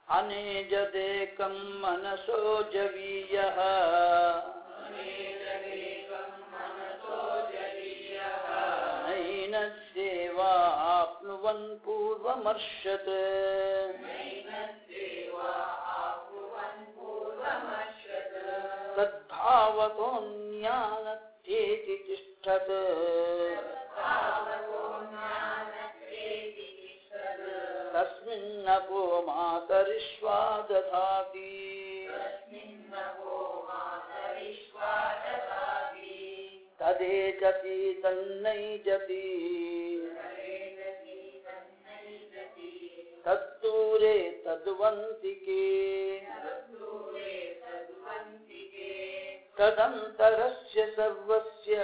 अनेजदेकं मनसो जवीयः नैनस्येवा आप्नुवन् पूर्वमर्षत् तद्भावतोऽन्यानत्येति तिष्ठत् तस्मिन्नपो मातरिष्वा दधाति तदेजति तन्नैजति तद्दूरे तद्वन्तिके तदन्तरस्य सर्वस्य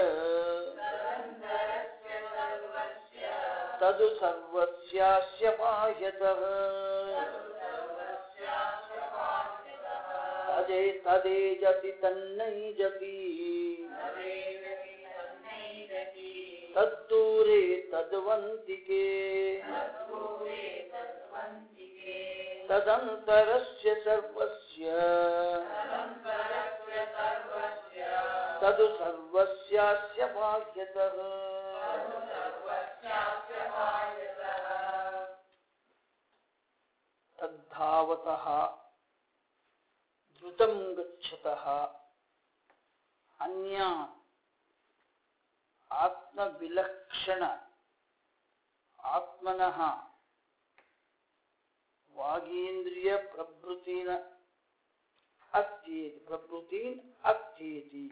तदु सर्वस्यास्य बाह्यतः तदे तदेजति तन्नैजति तद्दूरे तद्वन्तिके तदन्तरस्य सर्वस्य तदु सर्वस्यास्य बाह्यतः तद्धावतः द्रुतं गच्छतः अन्या आत्मविलक्षण आत्मनः वागीन्द्रिय प्रभृतीन अत्येति प्रभृतीन अत्येति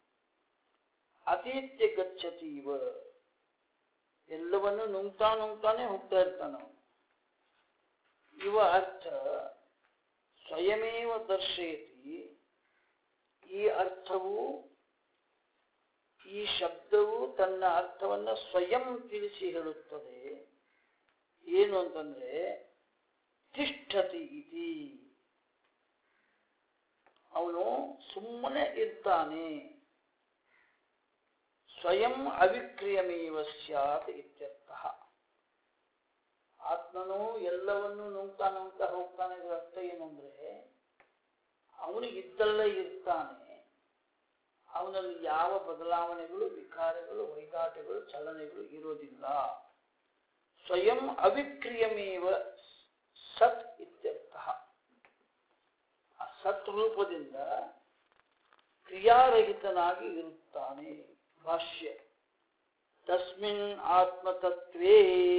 ಅತೀತ್ಯ ಗಚ್ಚತಿ ಇವ ಎಲ್ಲವನ್ನು ನುಂಗ್ತಾ ನುಂಗ್ತಾನೆ ಹೋಗ್ತಾ ಇರ್ತಾನ ಅವನು. ಇವ ಅರ್ಥ ಸ್ವಯಮೇವ ದರ್ಶಯತಿ ಈ ಅರ್ಥವು ಈ ಶಬ್ದವು ತನ್ನ ಅರ್ಥವನ್ನು ಸ್ವಯಂ ತಿಳಿಸಿ ಹೇಳುತ್ತದೆ ಏನು ಅಂತಂದ್ರೆ ತಿಷ್ಠತಿ ಇತಿ ಅವನು ಸುಮ್ಮನೆ ಇರ್ತಾನೆ ಸ್ವಯಂ ಅವಿಕ್ರಿಯಮೇವ ಸ್ಯಾತ್ ಇತ್ಯರ್ಥ ಆತ್ಮನು ಎಲ್ಲವನ್ನು ನುಂಗ್ತಾ ನುಂಗ್ತಾ ಹೋಗ್ತಾನೆ ಇದರ ಅರ್ಥ ಏನು ಅಂದ್ರೆ ಅವನಿಗಿದ್ದಲ್ಲೇ ಇರ್ತಾನೆ ಅವನಲ್ಲಿ ಯಾವ ಬದಲಾವಣೆಗಳು ವಿಕಾರಗಳು ವೈದಾಟಗಳು ಚಲನೆಗಳು ಇರೋದಿಲ್ಲ ಸ್ವಯಂ ಅವಿಕ್ರಿಯಮೇವ ಸತ್ ಇತ್ಯರ್ಥ ಆ ಸತ್ ರೂಪದಿಂದ ಕ್ರಿಯಾರಹಿತನಾಗಿ ಇರುತ್ತಾನೆ ಭಾಷ್ಯ ತಸ್ಮಿನ್ ಆತ್ಮತತ್ವೇ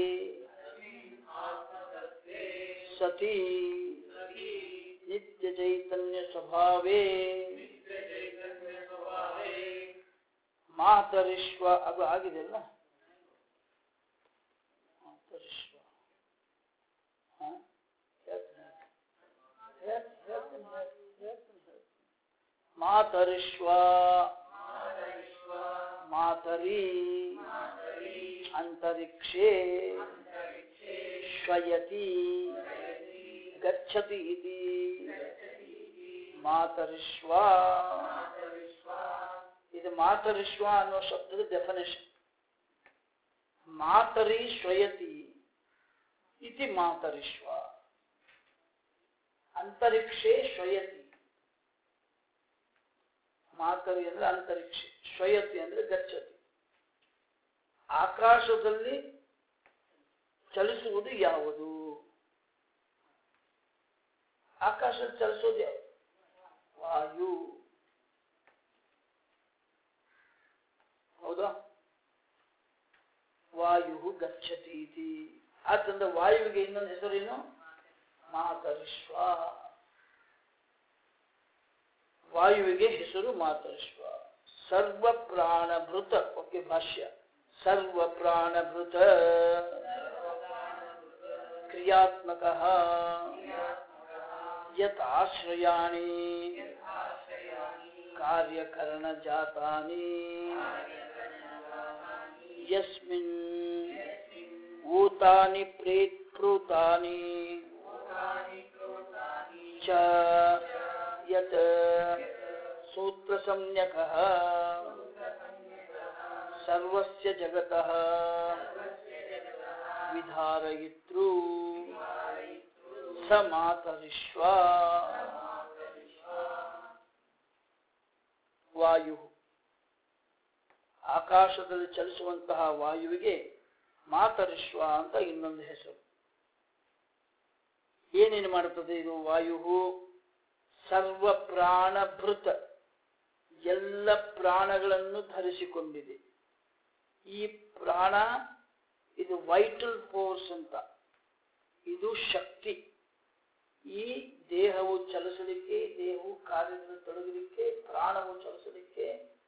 ಸತಿ ನಿತ್ಯ ಚೈತನ್ಯ ಸ್ವಭಾವೇ ಮಾತರಿಶ್ವ ಅದು ಆಗಿದೆಲ್ಲ ಮಾತರಿಶ್ವ ಹ? ಹೇಳ್ತೀನಿ, ಹೇಳ್ತೀನಿ, ಹೇಳ್ತೀನಿ, ಹೇಳ್ತೀನಿ, ಹೇಳ್ತೀನಿ. ಮಾತರಿಶ್ವ ಮಾತರಿ ಅಂತರಿಕ್ಷೇ ಶ್ವಯತಿ ಗಚ್ಚತಿ ಇತಿ ಮಾತರಿಶ್ವ ಇದು ಮಾತರಿಶ್ವ ಅನ್ನೋ ಶಬ್ದದ ಡೆಫಿನೇಷನ್ ಮಾತರಿ ಶ್ವಯತಿ ಇತಿ ಮಾತರಿಶ್ವ ಅಂತರಿಕ್ಷೇ ಶ್ವಯತಿ ಮಾತರಿ ಅಂದ್ರೆ ಅಂತರಿಕ್ಷ ಶ್ವಯತಿ ಅಂದ್ರೆ ಗಚ್ಚತಿ ಆಕಾಶದಲ್ಲಿ ಚಲಿಸುವುದು ಯಾವುದು ಆಕಾಶದಲ್ಲಿ ಚಲಿಸೋದು ಯಾವುದು ವಾಯು ಹೌದಾ ವಾಯು ಗಚ್ಚತಿ ಇತಿ ಆದ್ದರಿಂದ ವಾಯುವಿಗೆ ಇನ್ನೊಂದು ಹೆಸರೇನು ಮಾತರಿಶ್ವ ವಾಯುವಿಗೆ ಹೆಸರು ಮಾತರಿಶ್ವ ಸರ್ವ ಪ್ರಾಣಭೃತ ಓಕೆ ಭಾಷ್ಯ ಸರ್ವ ಪ್ರಾಣಭೃತ ಕ್ರಿಯಾತ್ಮಕ ಯತ್ ಆಶ್ರಯಾಣಿ ಕಾರ್ಯಕರಣ ಜಾತಾನಿ ಯಸ್ಮಿನ್ ಊತಾನಿ ಪ್ರೇತ್ಪ್ರೂತಾನಿ ಚ ಯತ್ ಸೂತ್ರಸಂಜ್ಞಕಃ ಸರ್ವಸ್ಯ ಜಗತಃ ವಿಧಾರಯಿತೃ ಸ ಮಾತರಿಶ್ವ ವಾಯು ಆಕಾಶದಲ್ಲಿ ಚಲಿಸುವಂತಹ ವಾಯುವಿಗೆ ಮಾತರಿಶ್ವ ಅಂತ ಇನ್ನೊಂದು ಹೆಸರು ಏನೇನು ಮಾಡುತ್ತದೆ ಇದು ವಾಯು ಸರ್ವ ಪ್ರಾಣಭೃತ ಎಲ್ಲ ಪ್ರಾಣಗಳನ್ನು ಧರಿಸಿಕೊಂಡಿದೆ ಈ ಪ್ರಾಣ ಇದು ವೈಟಲ್ ಫೋರ್ಸ್ ಅಂತ ಇದು ಶಕ್ತಿ ಈ ದೇಹವು ಚಲಿಸಲಿಕ್ಕೆ ದೇಹವು ಕಾರ್ಯದಲ್ಲಿ ತೊಡಗಲಿಕ್ಕೆ ಪ್ರಾಣವು ಚಲಿಸಲಿಕ್ಕೆ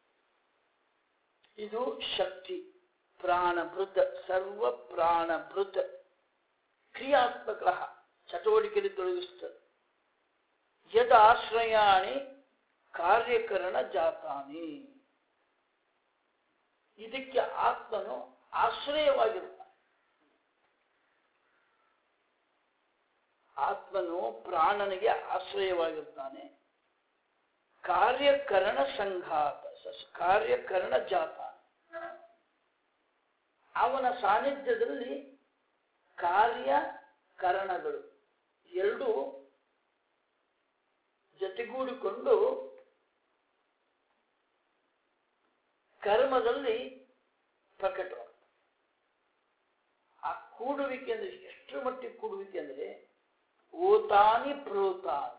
ಇದು ಶಕ್ತಿ ಪ್ರಾಣಭೃತ ಸರ್ವ ಪ್ರಾಣಭೃತ ಕ್ರಿಯಾತ್ಮಕ ಚಟುವಟಿಕೆಯಲ್ಲಿ ತೊಡಗಿಸುತ್ತದೆ ಯದಾಶ್ರಯಾಣಿ ಕಾರ್ಯಕರಣ ಜಾತಾನಿ ಇದಕ್ಕೆ ಆತ್ಮನು ಆಶ್ರಯವಾಗಿರ್ತಾನೆ ಆತ್ಮನು ಪ್ರಾಣನಿಗೆ ಆಶ್ರಯವಾಗಿರ್ತಾನೆ ಕಾರ್ಯಕರಣ ಸಂಘಾತ ಸ- ಕಾರ್ಯಕರಣ ಜಾತ ಅವನ ಸಾನ್ನಿಧ್ಯದಲ್ಲಿ ಕಾರ್ಯಕರಣಗಳು ಎರಡು ಜೊತೆಗೂಡಿಕೊಂಡು ಕರ್ಮದಲ್ಲಿ ಪ್ರಕಟವಾಗ್ತದೆ ಆ ಕೂಡುವಿಕೆ ಅಂದ್ರೆ ಎಷ್ಟು ಮಟ್ಟಿಗೆ ಕೂಡುವಿಕೆ ಅಂದ್ರೆ ಓತಾನಿ ಪ್ರೋತಾನಿ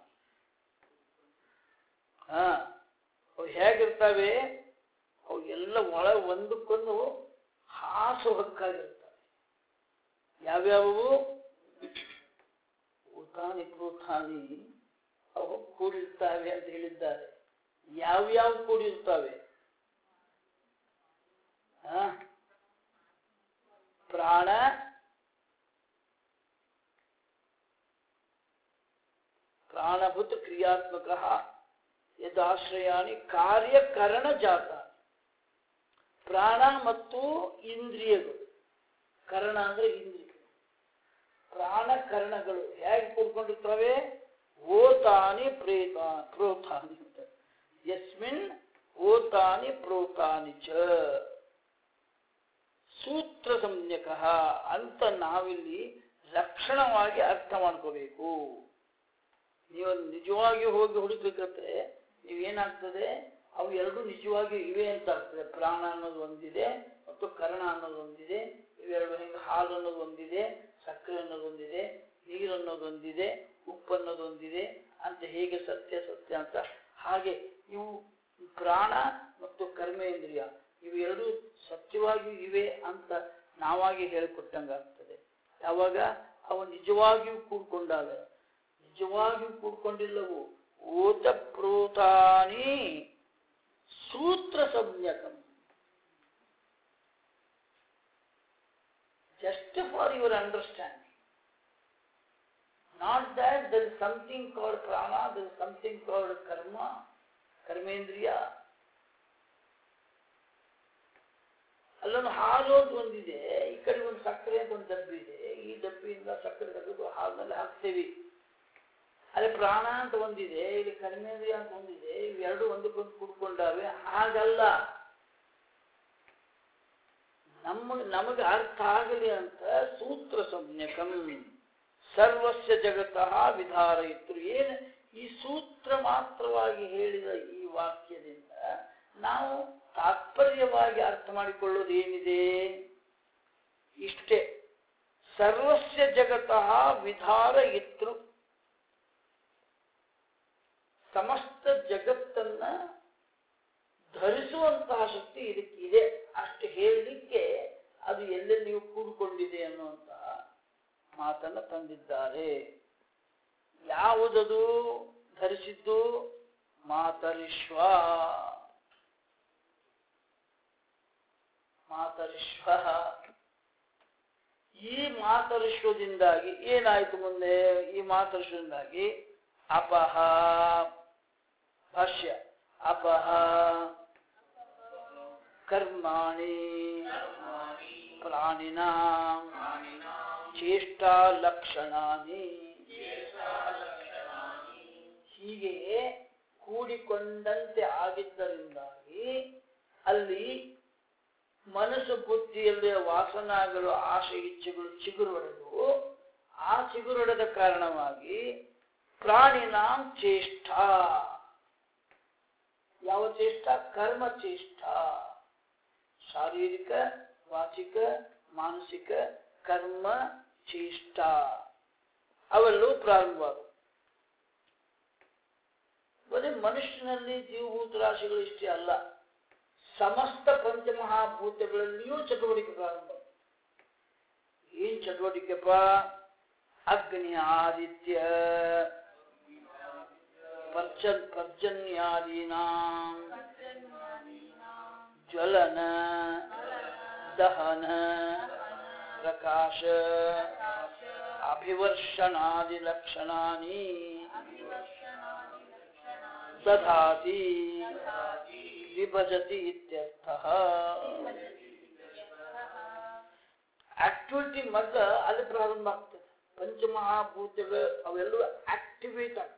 ಹಾ ಅವು ಹೇಗಿರ್ತವೆ ಅವು ಎಲ್ಲ ಒಳ ಒಂದಕ್ಕೊಂದು ಹಾಸು ಹಕ್ಕಾಗಿರ್ತವೆ ಯಾವ್ಯಾವು ಊತಾನಿ ಪ್ರೋತಾನಿ ಅವು ಕೂಡಿರ್ತವೆ ಅಂತ ಹೇಳಿದ್ದಾರೆ ಯಾವ್ಯಾವ ಕೂಡಿರ್ತವೆ ಆ? ಪ್ರಾಣ ಪ್ರಾಣಭೂತ ಕ್ರಿಯಾತ್ಮಕ ಯದಾಶ್ರಯಾನಿ ಕಾರ್ಯಕರಣ ಜಾತ ಪ್ರಾಣ ಮತ್ತು ಇಂದ್ರಿಯಗಳು ಕರಣ ಅಂದ್ರೆ ಇಂದ್ರಿಯಗಳು ಪ್ರಾಣಕರಣಗಳು ಹೇಗೆ ಕೂಡ್ಕೊಂಡಿರ್ತವೆ ಓತಾನಿ ಪ್ರೇತ ಪ್ರೋತಾನಿ ಅಂತ ಯಸ್ಮಿನ್ ಓತಾನಿ ಪ್ರೋತಾನಿ ಚ ಸೂತ್ರ ಸಂಜ್ಞಕ ಅಂತ ನಾವಿಲ್ಲಿ ಲಕ್ಷಣವಾಗಿ ಅರ್ಥ ಮಾಡ್ಕೋಬೇಕು ನೀವು ನಿಜವಾಗಿ ಹೋಗಿ ಹುಡುಕಬೇಕಾದ್ರೆ ನೀವೇನಾಗ್ತದೆ ಅವು ಎರಡು ನಿಜವಾಗಿ ಇವೆ ಅಂತ ಆಗ್ತದೆ ಪ್ರಾಣ ಅನ್ನೋದು ಒಂದಿದೆ ಮತ್ತು ಕರ್ಣ ಅನ್ನೋದು ಒಂದಿದೆ ಇವೆರಡು ಹಿಂಗೆ ಹಾಲು ಅನ್ನೋದು ಒಂದಿದೆ ಸಕ್ಕರೆ ಅನ್ನೋದು ಒಂದಿದೆ ನೀರು ಅನ್ನೋದು ಒಂದಿದೆ ಉಪ್ಪು ಅನ್ನೋದು ಒಂದಿದೆ ಅಂತ ಹೇಗೆ ಸತ್ಯ ಸತ್ಯ ಅಂತ ಹಾಗೆ ಇವು ಪ್ರಾಣ ಮತ್ತು ಕರ್ಮೇಂದ್ರಿಯ ಇವು ಎರಡು ಸತ್ಯವಾಗಿಯೂ ಇವೆ ಅಂತ ನಾವಾಗಿ ಹೇಳಿಕೊಟ್ಟಂಗಾಗ್ತದೆ ಯಾವಾಗ ಅವು ನಿಜವಾಗಿಯೂ ಕೂಡ್ಕೊಂಡಾಗ ನಿಜವಾಗಿಯೂ ಕೂಡ್ಕೊಂಡಿಲ್ಲವು ಓತ ಪ್ರೋತಾನಿ ಸೂತ್ರ ಸಂಜ್ಞಕಂ just for your understanding. Not that there is something called prana, there is something called karma, ಕರ್ಮೇಂದ್ರಿಯ ಅಲ್ಲೊಂದು ಹಾಲು ಅಂತ ಒಂದಿದೆ ಈ ಕಡೆ ಒಂದು ಸಕ್ಕರೆ ಅಂತ ಒಂದು ಡಬ್ಬಿ ಇದೆ ಈ ಡಬ್ಬಿಯಿಂದ ಸಕ್ಕರೆ ತೆಗೆದು ಹಾಲಿನಲ್ಲಿ ಹಾಕ್ತೇವೆ ಅಲ್ಲಿ ಪ್ರಾಣ ಅಂತ ಒಂದಿದೆ ಇಲ್ಲಿ ಕರ್ಮೇಂದ್ರಿಯ ಅಂತ ಒಂದಿದೆ ಇವೆರಡು ಒಂದಕ್ಕೊಂದು ಕೂಡ್ಕೊಂಡಾವೆ ಹಾಗಲ್ಲ ನಮ್ಮ ನಮಗೆ ಅರ್ಥ ಆಗಲಿ ಅಂತ ಸೂತ್ರ ಸಂಜ್ಞಕಂ ಸರ್ವಸ್ಯ ಜಗತಃ ವಿಧಾರಯಿತ್ರು ಏನು ಈ ಸೂತ್ರ ಮಾತ್ರವಾಗಿ ಹೇಳಿದ ಈ ವಾಕ್ಯದಿಂದ ನಾವು ತಾತ್ಪರ್ಯವಾಗಿ ಅರ್ಥ ಮಾಡಿಕೊಳ್ಳೋದು ಏನಿದೆ ಇಷ್ಟೇ ಸರ್ವಸ್ಯ ಜಗತಃ ವಿಧಾರಯಿತೃ ಸಮಸ್ತ ಜಗತ್ತನ್ನ ಧರಿಸುವಂತಹ ಶಕ್ತಿ ಇದಕ್ಕಿದೆ ಅಷ್ಟು ಹೇಳಲಿಕ್ಕೆ ಅದು ಎಲ್ಲೆಲ್ಲಿ ನೀವು ಕೂಡಿಕೊಂಡಿದೆ ಅನ್ನುವಂತಹ ಮಾತನ್ನ ತಂದಿದ್ದಾರೆ ಯಾವುದದು ಧರಿಸಿದ್ದು ಮಾತರಿಶ್ವ ಮಾತರಿಶ್ವ ಈ ಮಾತರಿಶ್ವದಿಂದಾಗಿ ಏನಾಯ್ತು ಮುಂದೆ ಈ ಮಾತರಿಶ್ವದಿಂದಾಗಿ ಅಪಹ ಭಾಷ್ಯ ಅಪಹ ಕರ್ಮಾಣಿ ಪ್ರಾಣಿನ ಚೇಷ್ಟಾ ಲಕ್ಷಣಾನಿ ಹೀಗೆ ಕೂಡಿಕೊಂಡಂತೆ ಆಗಿದ್ದರಿಂದಾಗಿ ಅಲ್ಲಿ ಮನಸ್ಸು ಬುದ್ಧಿಯಲ್ಲಿ ವಾಸನಾಗಳು ಆಸೆ ಇಚ್ಛೆಗಳು ಚಿಗುರೊಡೆದು ಆ ಚಿಗುರೊಡೆದ ಕಾರಣವಾಗಿ ಪ್ರಾಣಿನಾಂ ಚೇಷ್ಟ ಯಾವ ಚೇಷ್ಟ ಕರ್ಮ ಚೇಷ್ಟ ಶಾರೀರಿಕ ವಾಚಿಕ ಮಾನಸಿಕ ಕರ್ಮ ಚೇಷ್ಟ ಅವೆಲ್ಲವೂ ಪ್ರಾರಂಭವಾದವು ಬರೀ ಮನುಷ್ಯನಲ್ಲಿ ಜೀವಭೂತ ರಾಶಿಗಳು ಇಷ್ಟೇ ಅಲ್ಲ ಸಮಸ್ತ ಪಂಚಮಹಾಭೂತಗಳಲ್ಲಿಯೂ ಚಟುವಟಿಕೆ ಪ್ರಾರಂಭ ಏನ್ ಚಟುವಟಿಕೆಪ್ಪ ಅಗ್ನಿ ಆದಿತ್ಯ ಪರ್ಜ ಪರ್ಜನ್ಯಾದೀನಾ ಜ್ವಲನ ದಹನ ಪ್ರಕಾಶ ಅಭಿವರ್ಷಣಾದಿ ಲಕ್ಷಣಾನಿ ದಧಾತಿ ವಿಭಜತಿ ಇತ್ಯರ್ಥಃ ಆಕ್ಟಿವಿಟಿ ಮೊದಲ ಅಲ್ಲಿ ಪ್ರಾರಂಭ ಆಗ್ತದೆ ಪಂಚಮಹಾಭೂತಗಳು ಅವೆಲ್ಲವೂ ಆಕ್ಟಿವೇಟ್ ಆಗ್ತವೆ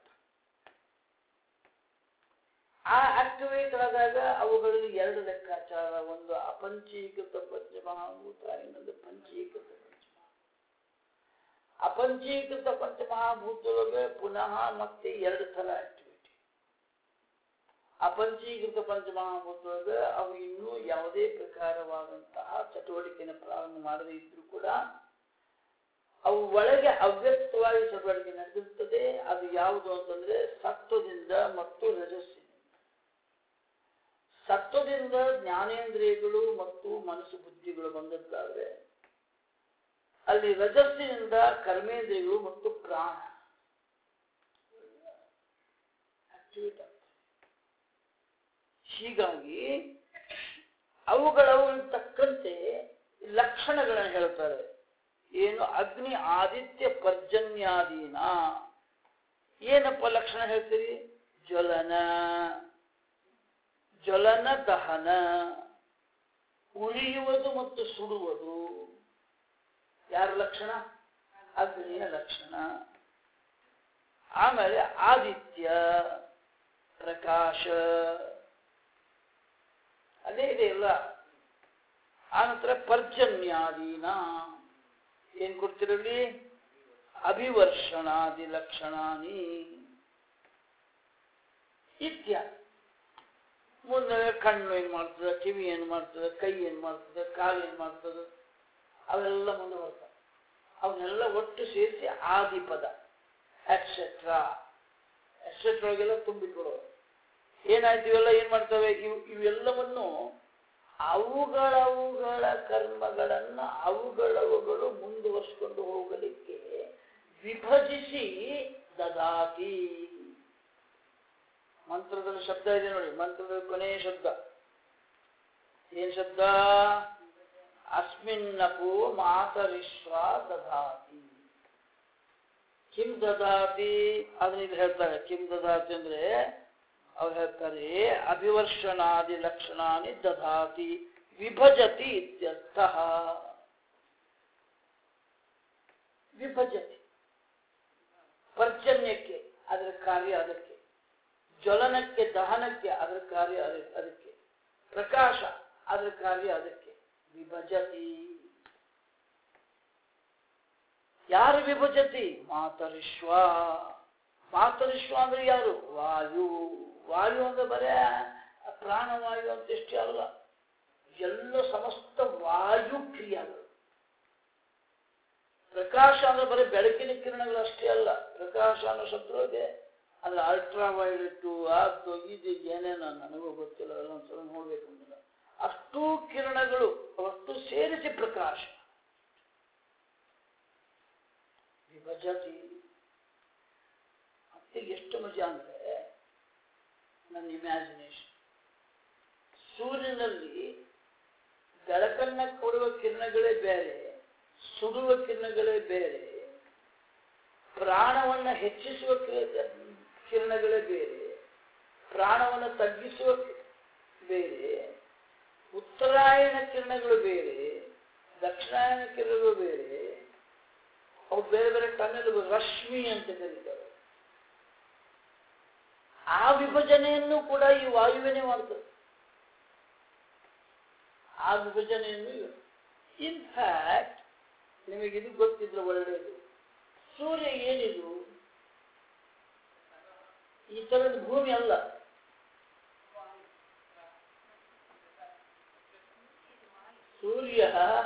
ಆ ಆಕ್ಟಿವೇಟ್ ಆದಾಗ ಅವುಗಳಲ್ಲಿ ಎರಡು ಲೆಕ್ಕಾಚಾರ ಒಂದು ಅಪಂಚೀಕೃತ ಪಂಚಮಹಾಭೂತ ಇನ್ನೊಂದು ಪಂಚೀಕೃತ ಪಂಚಮಹಾ ಅಪಂಚೀಕೃತ ಪಂಚಮಹಾಭೂತದೊಳಗೆ ಪುನಃ ಮತ್ತೆ ಎರಡು ಥರ ಆಕ್ಟಿವಿಟಿ ಅಪಂಚೀಕೃತ ಪಂಚಮಹಾಭೂತದೊಳಗೆ ಅವು ಇನ್ನೂ ಯಾವುದೇ ಪ್ರಕಾರವಾದಂತಹ ಚಟುವಟಿಕೆಯನ್ನು ಪ್ರಾರಂಭ ಮಾಡದೇ ಇದ್ರೂ ಕೂಡ ಅವು ಒಳಗೆ ಅವ್ಯಕ್ತವಾಗಿ ಚಟುವಟಿಕೆ ನಡೆದಿರ್ತದೆ ಅದು ಯಾವುದು ಅಂತಂದ್ರೆ ಸತ್ವದಿಂದ ಮತ್ತು ರಜಸ್ಸಿನಿಂದ ಸತ್ವದಿಂದ ಜ್ಞಾನೇಂದ್ರಿಯಗಳು ಮತ್ತು ಮನಸ್ಸು ಬುದ್ಧಿಗಳು ಬಂದದ್ದಾದ್ರೆ ಅಲ್ಲಿ ರಜಸ್ಸಿನಿಂದ ಕರ್ಮೇಂದ್ರಿಯಗಳು ಮತ್ತು ಪ್ರಾಣ ಆಕ್ಟಿವೇಟ್ ಆಗ್ತದೆ ಹೀಗಾಗಿ ಅವುಗಳವು ತಕ್ಕಂತೆ ಲಕ್ಷಣಗಳನ್ನು ಹೇಳ್ತಾರೆ ಏನು ಅಗ್ನಿ ಆದಿತ್ಯ ಪರ್ಜನ್ಯಾದೀನ ಏನಪ್ಪ ಲಕ್ಷಣ ಹೇಳ್ತೀರಿ ಜ್ವಲನ ಜ್ವಲನ ದಹನ ಉರಿಯುವುದು ಮತ್ತು ಸುಡುವುದು ಯಾರ ಲಕ್ಷಣ ಅಗ್ನಿಯ ಲಕ್ಷಣ ಆಮೇಲೆ ಆದಿತ್ಯ ಪ್ರಕಾಶ ಅದೇ ಇದೆ ಇಲ್ಲ ಆನಂತರ ಪರ್ಜನ್ಯಾದೀನ ಏನ್ ಕೊಡ್ತಿರಲಿ ಅಭಿವರ್ಷಣಾದಿ ಲಕ್ಷಣಾನಿ ಇತ್ಯಾದಿ ಮುಂದೆ ಕಣ್ಣು ಏನ್ ಮಾಡ್ತದೆ ಕಿವಿ ಏನ್ ಮಾಡ್ತದೆ ಕೈ ಏನ್ ಮಾಡ್ತದೆ ಕಾಲು ಏನ್ ಮಾಡ್ತದೆ ಅವೆಲ್ಲ ಮುಂದೆ ಬರ್ತವೆ ಅವನ್ನೆಲ್ಲ ಒಟ್ಟು ಸೇರಿಸಿ ಆದಿ ಪದ ಎಕ್ಸೆಟ್ರಾ ಎಕ್ಸೆಟ್ರಾಗೆಲ್ಲ ತುಂಬಿಕೊಳ್ಳೋದು ಏನಾಯ್ತು ಇವೆಲ್ಲ ಏನ್ ಮಾಡ್ತವೆ ಇವು ಇವೆಲ್ಲವನ್ನು ಅವುಗಳವುಗಳ ಕರ್ಮಗಳನ್ನ ಅವುಗಳವುಗಳು ಮುಂದುವರಿಸಿಕೊಂಡು ಹೋಗಲಿಕ್ಕೆ ವಿಭಜಿಸಿ ದದಾತಿ ಮಂತ್ರದಲ್ಲಿ ಶಬ್ದ ಇದೆ ನೋಡಿ ಮಂತ್ರದ ಕೊನೆಯ ಶಬ್ದ ಏನ್ ಶಬ್ದ ಅಸ್ಮಿನ್ನಪು ಮಾತರಿಶ್ವ ದದಾತಿ ಕಿಂ ದದಾತಿ ಅದನ್ನ ಇಲ್ಲಿ ಹೇಳ್ತಾರೆ ಕಿಂ ದದಾತಿ ಅಂದ್ರೆ ಅವ್ರು ಹೇಳ್ತಾರೆ ಅಭಿವರ್ಷಣಾದಿ ಲಕ್ಷಣಾನಿ ದದಾತಿ ವಿಭಜತಿ ಇತ್ಯರ್ಥ ವಿಭಜತಿ ಪರ್ಜನ್ಯಕ್ಕೆ ಅದರ ಕಾರ್ಯ ಅದಕ್ಕೆ ಜ್ವಲನಕ್ಕೆ ದಹನಕ್ಕೆ ಅದರ ಕಾರ್ಯ ಅದ- ಅದಕ್ಕೆ ಪ್ರಕಾಶ ಅದರ ಕಾರ್ಯ ಅದಕ್ಕೆ ವಿಭಜತಿ ಯಾರು ವಿಭಜತಿ ಮಾತರಿಶ್ವ ಮಾತರಿಶ್ವ ಅಂದ್ರೆ ಯಾರು ವಾಯು ವಾಯು ಅಂದ್ರೆ ಬರೇ ಪ್ರಾಣವಾಯು ಅಂತ ಇಷ್ಟೇ ಅಲ್ಲ ಎಲ್ಲ ಸಮಸ್ತ ವಾಯು ಕ್ರಿಯೆಗಳು ಪ್ರಕಾಶ ಅಂದ್ರೆ ಬರೀ ಬೆಳಕಿನ ಕಿರಣಗಳು ಅಷ್ಟೇ ಅಲ್ಲ ಪ್ರಕಾಶ ಅನ್ನೋ ಶಬ್ದದೊಳಗೆ ಅಲ್ಲಿ ಅಲ್ಟ್ರಾ ವೈಲೆಟ್ ಅದು ಇದು ಏನೇನೋ ನನಗೂ ಗೊತ್ತಿಲ್ಲ ಎಲ್ಲ ಒಂದ್ಸಲ ನೋಡ್ಬೇಕು ಅಂದಿಲ್ಲ ಅಷ್ಟೂ ಕಿರಣಗಳು ಅವಷ್ಟು ಸೇರಿಸಿ ಪ್ರಕಾಶ ವಿಭಜತಿ ಮತ್ತೆ ಎಷ್ಟು ಮಜಾ ಅಂದ್ರೆ ನನ್ನ ಇಮ್ಯಾಜಿನೇಷನ್ ಸೂರ್ಯನಲ್ಲಿ ಬೆಳಕನ್ನ ಕೊಡುವ ಕಿರಣಗಳೇ ಬೇರೆ ಸುಡುವ ಕಿರಣಗಳೇ ಬೇರೆ ಪ್ರಾಣವನ್ನ ಹೆಚ್ಚಿಸುವ ಕಿ- ಕಿರಣಗಳೇ ಬೇರೆ ಪ್ರಾಣವನ್ನು ತಗ್ಗಿಸುವ ಕಿ- ಬೇರೆ ಉತ್ತರಾಯಣ ಕಿರಣಗಳು ಬೇರೆ ದಕ್ಷಿಣಾಯನ ಕಿರಣಗಳು ಬೇರೆ ಅವು ಬೇರೆ ಬೇರೆ ಕಣ್ಣಲ್ಲಿ ರಶ್ಮಿ ಅಂತ ಕರೀತಾರೆ ಆ ವಿಭಜನೆಯನ್ನು ಕೂಡ ಈ ವಾಯುವಿನೇ ಮಾಡ್ತದೆ ಆ ವಿಭಜನೆಯನ್ನು ಇನ್ಫ್ಯಾಕ್ಟ್ ನಿಮಗೆ ಇದು ಗೊತ್ತಿದ್ರೆ ಒಳ್ಳೆಯದು ಸೂರ್ಯ ಏನಿದು ಈ ತರದ ಭೂಮಿ ಅಲ್ಲ ಸೂರ್ಯ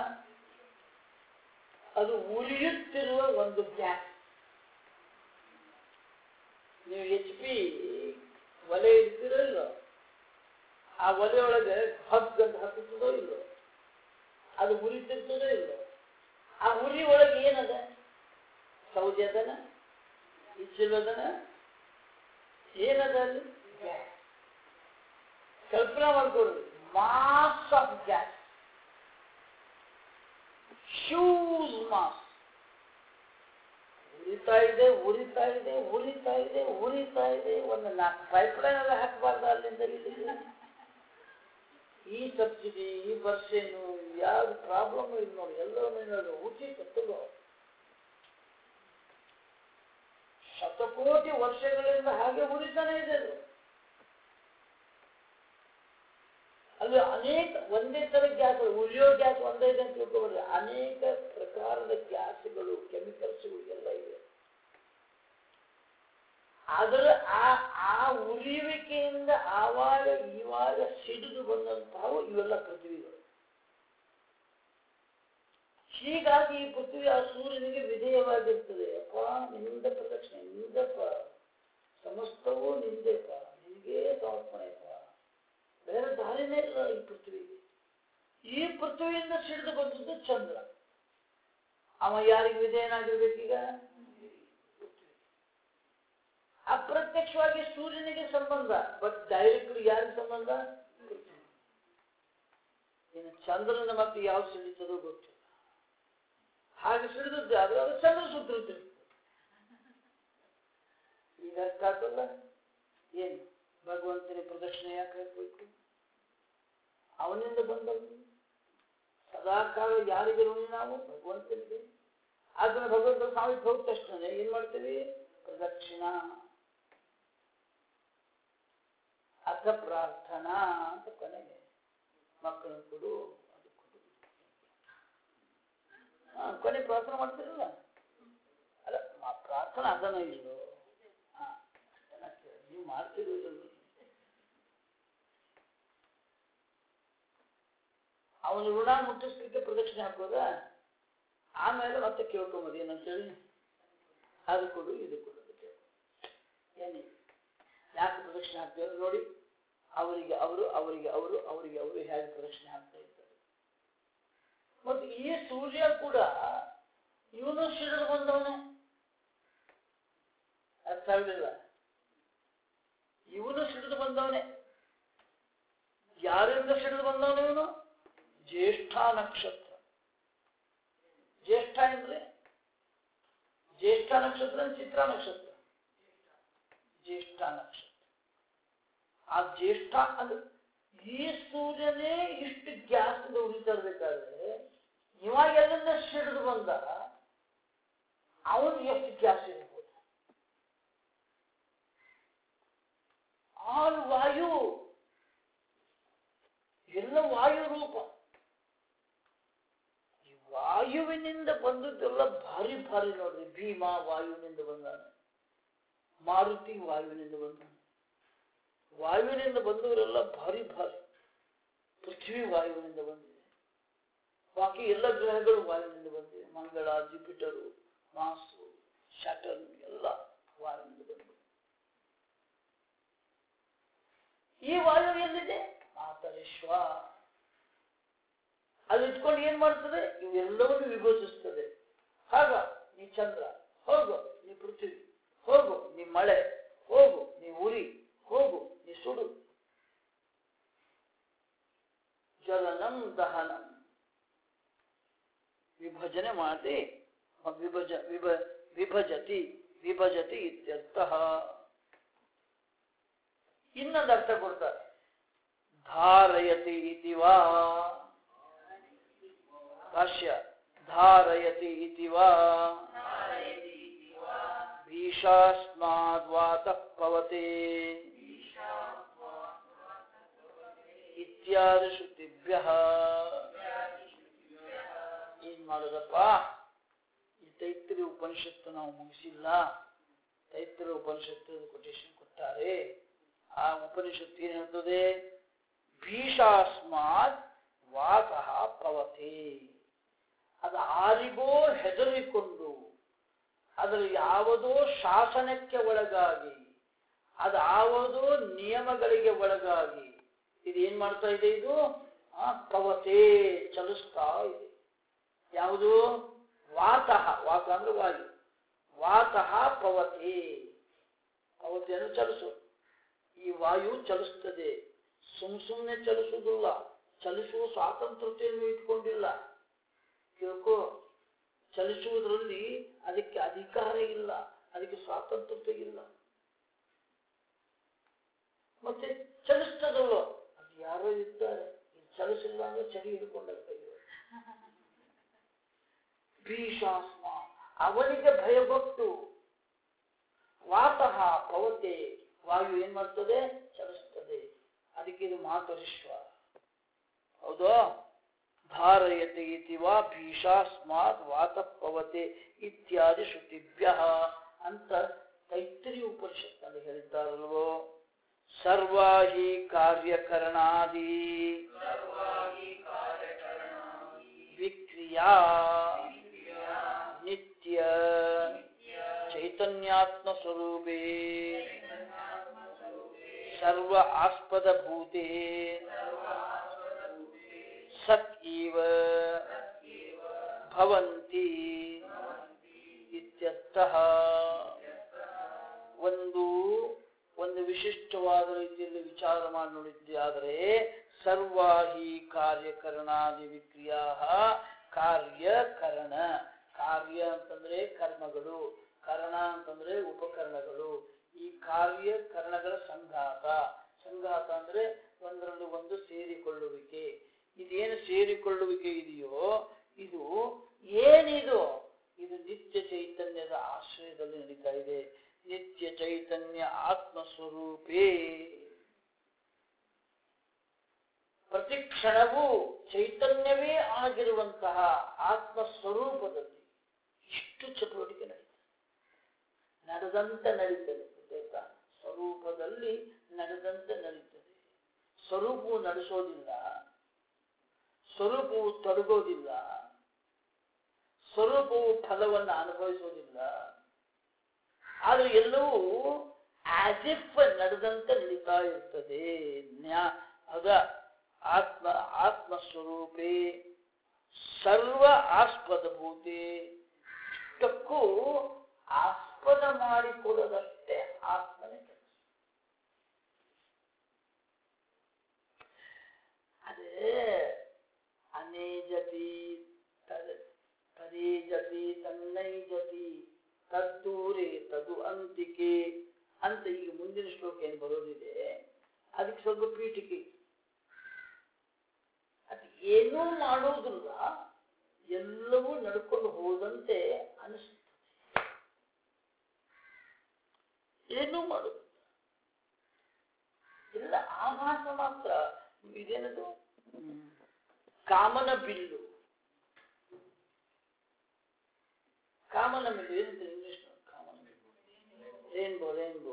ಅದು ಉರಿಯುತ್ತಿರುವ ಒಂದು ಗ್ಯಾಸ್ ನೀವು ಎಚ್ ಪಿ ಒಲೆ ಇಡ್ತೀರೋ ಇಲ್ಲೋ ಆ ಒಲೆಯೊಳಗೆ ಹಗ್ ಅಂತ ಹತ್ತುತ್ತದೋ ಇಲ್ಲೋ ಅದು ಉರಿತಿರ್ತದೋ ಇಲ್ಲೋ ಆ ಉರಿ ಒಳಗೆ ಏನದ ಸೌದೆ ಅದನ ಇಚ್ಚಿಲ್ಲದನ ಏನದ ಅಲ್ಲಿ ಗ್ಯಾಸ್ ಕಲ್ಪನಾ ಮಾಡ್ಕೊಡ್ರಿ mass of gas huge mass ಉರಿತಾ ಇದೆ ಉರಿತಾ ಇದೆ ಉರಿತಾ ಇದೆ ಉರಿತಾ ಇದೆ ಒಂದು ನಾಲ್ಕು ಪೈಪ್ ಲೈನ್ ಎಲ್ಲ ಹಾಕಬಾರ್ದು ಅಲ್ಲಿಂದ ಇಲ್ಲಿಗೆ ಈ ಸಬ್ಸಿಡಿ ಈ ವರ್ಷೇನು ಯಾವ ಪ್ರಾಬ್ಲಮ್ ಇಲ್ಲ ನೋಡಿ ಎಲ್ಲರೂ ನೋಡಿ ಉಚಿತ ತಗೋ ಶತಕೋಟಿ ವರ್ಷಗಳಿಂದ ಹಾಗೆ ಉರಿತಾನೆ ಇದೆ ಅದು ಅಲ್ಲಿ ಅನೇಕ ಒಂದೇ ತರ ಗ್ಯಾಸ್ ಉರಿಯೋ ಗ್ಯಾಸ್ ಒಂದೇ ಇದೆ ಅಂತ ತಿಳ್ಕೊಬಾರ್ದು ಅನೇಕ ಪ್ರಕಾರದ ಗ್ಯಾಸ್ಗಳು ಕೆಮಿಕಲ್ಸ್ಗಳು ಎಲ್ಲ ಇವೆ ಅದರ ಆ ಆ ಉರಿಯುವಿಕೆಯಿಂದ ಆವಾಗ ಇವಾಗ ಸಿಡಿದು ಬಂದಂತಹವು ಇವೆಲ್ಲ ಪೃಥ್ವಿಗಳು ಹೀಗಾಗಿ ಈ ಪೃಥ್ವಿ ಆ ಸೂರ್ಯನಿಗೆ ವಿಧೇಯವಾಗಿರ್ತದೆ ಅಪ್ಪ ನಿಂದ ಪ್ರದಕ್ಷಿಣೆ ನಿಂದಪ್ಪ ಸಮಸ್ತವೂ ನಿಂದೆಪ್ಪ ನಿನಗೇ ಸಮರ್ಪಣೆಪ್ಪ ಬೇರೆ ದಾರಿನೇ ಇಲ್ಲ ಈ ಪೃಥ್ವಿಗೆ ಈ ಪೃಥ್ವಿಯಿಂದ ಸಿಡಿದು ಬಂದದ್ದು ಚಂದ್ರ ಅವ ಯಾರಿಗೆ ವಿಧೇಯನಾಗಿರ್ಬೇಕೀಗ ಅಪ್ರತ್ಯಕ್ಷವಾಗಿ ಸೂರ್ಯನಿಗೆ ಸಂಬಂಧ ಬಟ್ ಡೈರೆಕ್ಟ್ ಯಾರಿಗೆ ಸಂಬಂಧ ಪೃಥ್ವಿ ಇನ್ನು ಚಂದ್ರನ ಮತ್ತೆ ಯಾವ ಸಿಡಿತದೋ ಗೊತ್ತಿಲ್ಲ ಹಾಗೆ ಸಿಡಿದದ್ದು ಆದ್ರೆ ಅದು ಚಂದ್ರ ಸುತ್ತಿರ್ತದೆ ಈಗ ಅರ್ಥ ಆಗ್ತಲ್ಲ ಏನು ಭಗವಂತನ ಪ್ರದಕ್ಷಿಣೆ ಯಾಕೆ ಹಾಕಬೇಕು ಅವನಿಂದ ಬಂದವು ಸದಾಕಾಲ ಯಾರಿಗೆ ಋಣಿ ನಾವು ಭಗವಂತನಿಗೆ ಅದನ್ನ ಭಗವಂತ ಸಾವಿತ್ ಹೋದ ತಕ್ಷಣ ಏನ್ ಮಾಡ್ತೀವಿ ಪ್ರದಕ್ಷಿಣಾ ಅಥ ಪ್ರಾರ್ಥನಾ ಅಂತ ಕೊನೆಗೆ ಮಕ್ಕಳನ್ನು ಕೊಡು ಅದು ಕೊಡು ಹಾ ಕೊನೆ ಪ್ರಾರ್ಥನೆ ಮಾಡ್ತಿರಲ್ಲ ಅಲ್ಲ ಆ ಪ್ರಾರ್ಥನೆ ಅದನ್ನ ಇಲ್ಲೋ ಹಾ ಅದನ್ನ ಕೇಳಿ. ನೀವು ಮಾಡ್ತಿರೋ ಅವನು ಋಣ ಮುಟ್ಟಿಸ್ಲಿಕ್ಕೆ ಪ್ರದಕ್ಷಿಣೆ ಹಾಕೋದ ಆಮೇಲೆ ಮತ್ತೆ ಕೇಳ್ಕೊಂಬೋದು ಏನಂತೇಳಿ ಅದು ಕೊಡು ಇದು ಕೊಡು ಅಂತ ಕೇಳ್ಕೊ. ಏನಿಲ್ಲ ಯಾಕೆ ಪ್ರದಕ್ಷಿಣೆ ಹಾಕ್ತಾರೆ ನೋಡಿ ಅವರಿಗೆ ಅವರು ಅವರಿಗೆ ಅವರು ಅವರಿಗೆ ಅವರು ಹೇಗೆ ಪ್ರದಕ್ಷಿಣೆ ಹಾಕ್ತಾ ಇದ್ದಾರೆ ಮತ್ತು ಈ ಸೂರ್ಯ ಕೂಡ ಇವನು ಸಿಡಿದು ಬಂದವನೇ ಅರ್ಥ ಆಗಲಿಲ್ಲ ಇವನು ಸಿಡಿದು ಬಂದವನೇ ಯಾರಿಂದ ಸಿಡಿದು ಬಂದವನು ಇವನು ಜ್ಯೇಷ್ಠ ನಕ್ಷತ್ರ ಜ್ಯೇಷ್ಠ ಅಂದ್ರೆ ಜ್ಯೇಷ್ಠ ನಕ್ಷತ್ರ ಚಿತ್ರ ನಕ್ಷತ್ರ ಜ್ಯೇಷ್ಠ ನಕ್ಷತ್ರ ಆ ಜ್ಯೇಷ್ಠ ಅಂದ್ರೆ ಈ ಸೂರ್ಯನೇ ಇಷ್ಟು ಗ್ಯಾಸ್ ಉರಿತಾ ಇರ್ಬೇಕಾದ್ರೆ ಇವಾಗ ಎಲ್ಲಿಂದ ಸಿಡಿದು ಬಂದ ಅವನು ಎಷ್ಟು ಗ್ಯಾಸ್ ಇರ್ಬೋದು ಆಲ್ ವಾಯು ಎಲ್ಲ ವಾಯು ರೂಪ ಈ ವಾಯುವಿನಿಂದ ಬಂದದ್ದೆಲ್ಲ ಭಾರಿ ಭಾರಿ ನೋಡ್ರಿ ಭೀಮ ವಾಯುವಿನಿಂದ ಬಂದಾನೆ ಮಾರುತಿ ವಾಯುವಿನಿಂದ ಬಂದಾನೆ ವಾಯುವಿನಿಂದ ಬಂದವರೆಲ್ಲ ಭಾರಿ ಭಾರಿ ಪೃಥ್ವಿ ವಾಯುವಿನಿಂದ ಬಂದಿದೆ ಬಾಕಿ ಎಲ್ಲ ಗ್ರಹಗಳು ವಾಯುವಿನಿಂದ ಬಂದಿವೆ ಮಂಗಳ ಜುಪಿಟರು ಮಾಸು ಶಟನ್ ಎಲ್ಲ ವಾಯುವಿನಿಂದ ಬಂದಿವೆ ಈ ವಾಯು ಎಲ್ಲಿದೆ ಮಾತರಿಶ್ವ ಅದು ಇಟ್ಕೊಂಡು ಏನ್ ಮಾಡ್ತದೆ ಇವೆಲ್ಲವನ್ನು ವಿಭಜಿಸ್ತದೆ ಹಾಗ ನೀ ಚಂದ್ರ ಹೋಗು ನೀ ಪೃಥ್ವಿ ಹೋಗು ನೀ ಮಳೆ ಹೋಗು ನೀ ಉರಿ ಹೋಗು ನೀ ಸುಡು ಜ್ವಲನಂ ದಹನಂ ವಿಭಜನೆ ಮಾಡಿ ವಿಭಜ ವಿಭ ವಿಭಜತಿ ವಿಭಜತಿ ಇತ್ಯರ್ಥ ಇನ್ನೊಂದು ಅರ್ಥ ಕೊಡ್ತಾರೆ ಧಾರಯತಿ ಇತಿ ವಾ ಭಾಷ್ಯ ಧಾರಯತಿ ಇತಿ ವಾ ಭೀಷಾಸ್ಮಾದ್ವಾತಃ ಪವತೆ ಇತ್ಯಾದಿ ಶ್ರುತಿಭ್ಯ ಏನ್ ಮಾಡೋದಪ್ಪ ಈ ತೈತ್ರಿ ಉಪನಿಷತ್ತು ನಾವು ಮುಗಿಸಿಲ್ಲ ತೈತ್ರ ಉಪನಿಷತ್ತು ಕೊಟೇಶನ್ ಕೊಟ್ಟಾರೆ ಆ ಉಪನಿಷತ್ತು ಏನ್ ಹೇಳ್ತದೆ ಭೀಷಾಸ್ಮಾತ್ ವಾತಃ ಪವತೆ ಅದು ಆರಿಗೋ ಹೆದರಿಕೊಂಡು ಅದರ ಯಾವುದೋ ಶಾಸನಕ್ಕೆ ಒಳಗಾಗಿ ಅದು ಯಾವುದೋ ನಿಯಮಗಳಿಗೆ ಒಳಗಾಗಿ ಇದು ಏನ್ ಮಾಡ್ತಾ ಇದೆ ಇದು ಆ ಕವತೆ ಚಲಿಸ್ತಾ ಇದೆ ಯಾವುದು ವಾತಃ ವಾತ ಅಂದ್ರೆ ವಾಯು ವಾತಃ ಪವತೆ ಪವತೆಯನ್ನು ಚಲಿಸು ಈ ವಾಯು ಚಲಿಸ್ತದೆ ಸುಮ್ ಸುಮ್ಮನೆ ಚಲಿಸುವುದಿಲ್ಲ ಚಲಿಸುವ ಸ್ವಾತಂತ್ರ್ಯತೆಯನ್ನು ಇಟ್ಕೊಂಡಿಲ್ಲ ತಿಳ್ಕೋ ಚಲಿಸುವುದರಲ್ಲಿ ಅದಕ್ಕೆ ಅಧಿಕಾರ ಇಲ್ಲ ಅದಕ್ಕೆ ಸ್ವಾತಂತ್ರ್ಯತೆ ಇಲ್ಲ ಮತ್ತೆ ಚಲಿಸ್ತದಲ್ಲ ಅದು ಯಾರೋ ಇದ್ದಾರೆ ಇದು ಚಲಿಸಿಲ್ಲ ಅಂದ್ರೆ ಚಳಿ ಹಿಡ್ಕೊಂಡ ಕೈಯೋ ಭೀಷಾಸ್ಮ ಅವನಿಗೆ ಭಯಗೊಟ್ಟು ವಾತಃ ಪವತೆ ವಾಯು ಏನ್ ಮಾಡ್ತದೆ ಚಲಿಸ್ತದೆ ಅದಕ್ಕೆ ಇದು ಮಾತರಿಶ್ವ ಹೌದಾ ಧಾರಯತೆ ಇತಿ ವಾ ಭೀಷಾಸ್ಮಾತ್ ವಾತಃ ಪವತೆ ಇತ್ಯಾದಿ ಶ್ರುತಿಭ್ಯ ಅಂತ ತೈತ್ರಿ ಉಪನಿಷತ್ನಲ್ಲಿ ಹೇಳಿದ್ದಾರಲ್ವೋ ಸರ್ವಾ ಹಿ ಕಾರ್ಯಕರಣಾದಿ ವಿಕ್ರಿಯಾ ನಿತ್ಯ ಚೈತನ್ಯಾತ್ಮ ಸ್ವರೂಪೇ ಸರ್ವ ಆಸ್ಪದ ಭೂತೆ ಸತ್ ಇವ ಭವಂತಿ ಇತ್ಯರ್ಥಃ ಒಂದು ಒಂದು ವಿಶಿಷ್ಟವಾದ ರೀತಿಯಲ್ಲಿ ವಿಚಾರ ಮಾಡಿ ನೋಡಿದ್ದೆ ಆದರೆ ಸರ್ವಾಹಿ ಕಾರ್ಯಕರಣಾದಿ ವಿಕ್ರಿಯಾ ಕಾರ್ಯಕರಣ ಕಾರ್ಯ ಅಂತಂದ್ರೆ ಕರ್ಮಗಳು ಕರಣ ಅಂತಂದ್ರೆ ಉಪಕರಣಗಳು ಈ ಕಾರ್ಯಕರಣಗಳ ಸಂಘಾತ ಸಂಘಾತ ಅಂದ್ರೆ ಒಂದರಲ್ಲಿ ಒಂದು ಸೇರಿಕೊಳ್ಳುವಿಕೆ ಇದೇನು ಸೇರಿಕೊಳ್ಳುವಿಕೆ ಇದೆಯೋ ಇದು ಏನಿದು ಇದು ನಿತ್ಯ ಚೈತನ್ಯದ ಆಶ್ರಯದಲ್ಲಿ ನಡೀತಾ ಇದೆ ನಿತ್ಯ ಚೈತನ್ಯ ಆತ್ಮ ಸ್ವರೂಪೇ ಪ್ರತಿ ಕ್ಷಣವೂ ಚೈತನ್ಯವೇ ಆಗಿರುವಂತಹ ಆತ್ಮ ಸ್ವರೂಪದಲ್ಲಿ ಇಷ್ಟು ಚಟುವಟಿಕೆ ನಡೀತದೆ ನಡೆದಂತೆ ನಡೀತದೆ ಗೊತ್ತಾಯ್ತಾ ಸ್ವರೂಪದಲ್ಲಿ ನಡೆದಂತೆ ನಡೀತದೆ ಸ್ವರೂಪವು ನಡೆಸೋದಿಲ್ಲ ಸ್ವರೂಪವು ತೊಡಗೋದಿಲ್ಲ ಸ್ವರೂಪವು ಫಲವನ್ನು ಅನುಭವಿಸೋದಿಲ್ಲ ಆದ್ರೆ ಎಲ್ಲವೂ ಆಸ್ ಇಫ್ ನಡೆದಂತೆ ನಡೀತಾ ಇರ್ತದೆ ನ್ಯಾ ಅದ ಆತ್ಮ ಆತ್ಮ ಸ್ವರೂಪೇ ಸರ್ವ ಆಸ್ಪದ ಭೂತೆ ಇಷ್ಟಕ್ಕೂ ಆಸ್ಪದ ಮಾಡಿಕೊಡೋದಷ್ಟೇ ಆತ್ಮನೇ ಕೆಲಸ ಅದೇ ಅನೇಜತಿ ತದ- ತದೇಜತಿ ತನ್ನೈಜತಿ ತದ್ದೂರೆ ತದು ಅಂತಿಕೆ ಅಂತ ಈಗ ಮುಂದಿನ ಶ್ಲೋಕ ಏನು ಬರೋದಿದೆ ಅದಕ್ಕೆ ಸ್ವಲ್ಪ ಪೀಠಿಕೆ ಅದು ಏನೂ ಮಾಡೋದಿಲ್ಲ ಎಲ್ಲವೂ ನಡ್ಕೊಂಡು ಹೋದಂತೆ ಅನಿಸ್ತದೆ ಏನೂ ಮಾಡೋದಿಲ್ಲ ಎಲ್ಲ ಆಭಾಸ ಮಾತ್ರ ಇದೇನದು ಕಾಮನ ಬಿಲ್ಲು ಕಾಮನ ಬಿಲ್ಲು ಏನಂತ ಇಂಗ್ಲಿಷ್ ಕಾಮನ ಬಿಲ್ಲು ರೇನ್ಬೋ ರೇನ್ಬೋ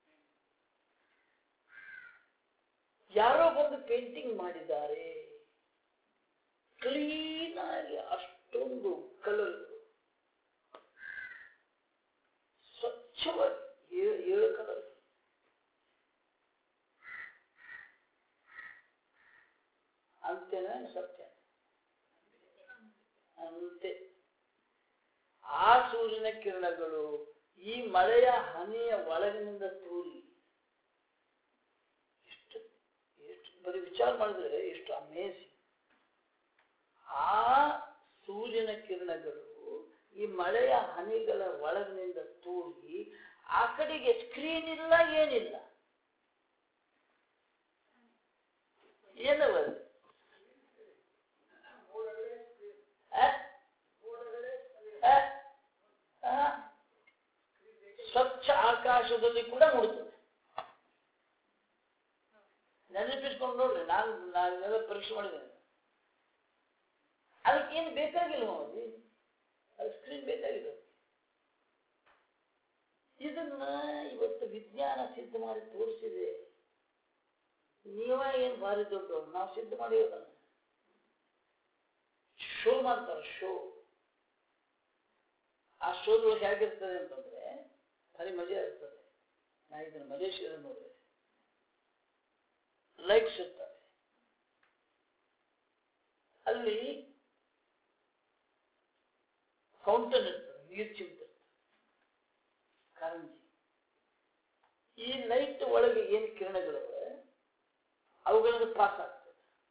ಯಾರೋ ಬಂದು ಪೇಂಟಿಂಗ್ ಮಾಡಿದ್ದಾರೆ ಕ್ಲೀನ್ ಆಗಿ ಅಷ್ಟೊಂದು ಕಲರ್ ಸ್ವಚ್ಛವಾಗಿ ಏಳು ಏಳು ಕಲರ್ ಅಂತೇನೆ ಸತ್ಯ ಅಂತೆ ಆ ಸೂರ್ಯನ ಕಿರಣಗಳು ಈ ಮಳೆಯ ಹನಿಯ ಒಳಗಿನಿಂದ ತೂರಿ ಎಷ್ಟು ಎಷ್ಟು ಬರೀ ವಿಚಾರ ಮಾಡಿದ್ರೆ ಎಷ್ಟು ಅಮೇಜಿಂಗ್ ಆ ಸೂರ್ಯನ ಕಿರಣಗಳು ಈ ಮಳೆಯ ಹನಿಗಳ ಒಳಗಿನಿಂದ ತೂರಿ ಆ ಕಡೆಗೆ ಸ್ಕ್ರೀನ್ ಇಲ್ಲ ಏನಿಲ್ಲ ಏನವ ಅದು? ಆ? ಆ? ಆ? ಸ್ವಚ್ಛ ಆಕಾಶದಲ್ಲಿ ಕೂಡ ಮೂಡುತ್ತದೆ ನೆನಪಿಸ್ಕೊಂಡು ನೋಡ್ರಿ ನಾನು ನಾನೆಲ್ಲ ಪರೀಕ್ಷೆ ಮಾಡಿದ್ದೇನೆ ಅದಕ್ಕೇನು ಬೇಕಾಗಿಲ್ಲ ಮಾಮಿ ಅದು ಸ್ಕ್ರೀನ್ ಬೇಕಾಗಿದೆ ಇದನ್ನ ಇವತ್ತು ವಿಜ್ಞಾನ ಸಿದ್ಧ ಮಾಡಿ ತೋರಿಸಿದೆ ನೀವ ಏನ್ ಭಾರಿ ದೊಡ್ಡವ್ರು ನಾವು ಸಿದ್ಧ ಮಾಡಿರೋದನ್ನ ಶೋ ಮಾಡ್ತಾರೆ ಶೋ ಆ ಶೋದೊಳಗೆ ಹೇಗಿರ್ತದೆ ಅಂತಂದ್ರೆ ಭಾರಿ ಮಜಾ ಇರ್ತದೆ ನಾ ಇದನ್ನ ಮಲೇಷಿಯಾದ ನೋಡಿದೆ ಲೈಟ್ಸ್ ಇರ್ತವೆ ಅಲ್ಲಿ ಫೌಂಟನ್ ಇರ್ತದೆ ನೀರು ಚಿಮ್ತಿರ್ತದೆ ಕಾರಂಜಿ ಈ ಲೈಟ್ ಒಳಗೆ ಏನು ಕಿರಣಗಳಿವೆ ಅವುಗಳನ್ನು ಪಾಸ್ ಆಗ್ತದೆ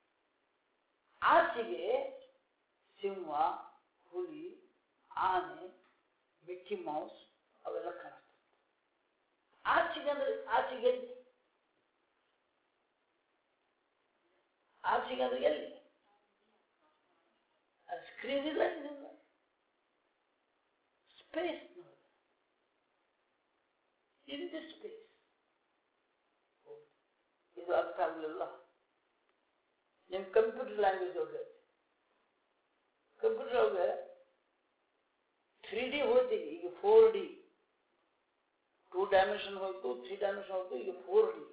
ಆಚೆಗೆ ಸಿಂಹ ಹುಲಿ ಆನೆ ಮಿಕ್ಕಿ ಮೌಸ್ ಅವೆಲ್ಲ ಕಾಣಿಸ್ತದೆ ಆಚೆಗೆ ಅಂದ್ರೆ ಆಚೆಗೆ ಎಲ್ಲಿ ಆಚೆಗೆ ಅಂದ್ರೆ ಎಲ್ಲಿ ಅದು ಸ್ಕ್ರೀನ್ ಇಲ್ಲ ಏನಿಲ್ಲ ಸ್ಪೇಸ್ ಇನ್ ದಿ ಸ್ಪೇಸ್ ಇದು ಅರ್ಥ ಆಗಲಿಲ್ಲ ನಿಮ್ ಕಂಪ್ಯೂಟರ್ ಲ್ಯಾಂಗ್ವೇಜ್ ಒಳಗೆ ಕಂಪ್ಯೂಟರ್ ಒಳಗೆ ತ್ರೀ ಡಿ ಹೋಯ್ತು ಈಗ ಫೋರ್ ಡಿ ಟೂ ಡೈಮೆನ್ಷನ್ ಹೋಯ್ತು ತ್ರೀ ಡೈಮೆನ್ಷನ್ ಹೋಯ್ತು ಈಗ ಫೋರ್ ಡಿ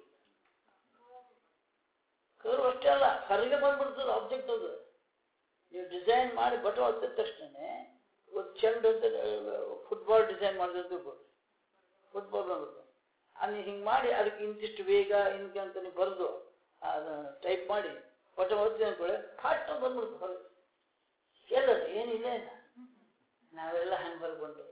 ಕರು ಅಷ್ಟೇ ಅಲ್ಲ ಹೊರಗೆ ಬಂದ್ಬಿಡ್ತದೆ ಆಬ್ಜೆಕ್ಟ್ ಅದು ನೀವು ಡಿಸೈನ್ ಮಾಡಿ ಬಟನ್ ಹೊತ್ತಿದ ತಕ್ಷಣ ಒಂದು ಚೆಂಡು ಅಂತ ಫುಟ್ಬಾಲ್ ಡಿಸೈನ್ ಮಾಡಿದ್ರೆ ಫುಟ್ಬಾಲ್ ಬಂದ್ಬಿಡ್ತು ಅದು ಹಿಂಗೆ ಮಾಡಿ ಅದಕ್ಕೆ ಇಂತಿಷ್ಟು ವೇಗ ಇಂಕೆ ಅಂತ ನೀವು ಬರೆದು ಅದನ್ನು ಟೈಪ್ ಮಾಡಿ ಬಟನ್ ಹೊತ್ತಿದ ಅನ್ಕೊಳ್ಳಿ ಫಾಸ್ಟ್ ಅಂತ ಬಂದ್ಬಿಡ್ತು ಹೊರಗೆ ಎಲ್ಲದು ಏನಿಲ್ಲ ಇಲ್ಲ ನಾವೆಲ್ಲ ಹಂಗೆ ಬರ್ಕೊಂಡು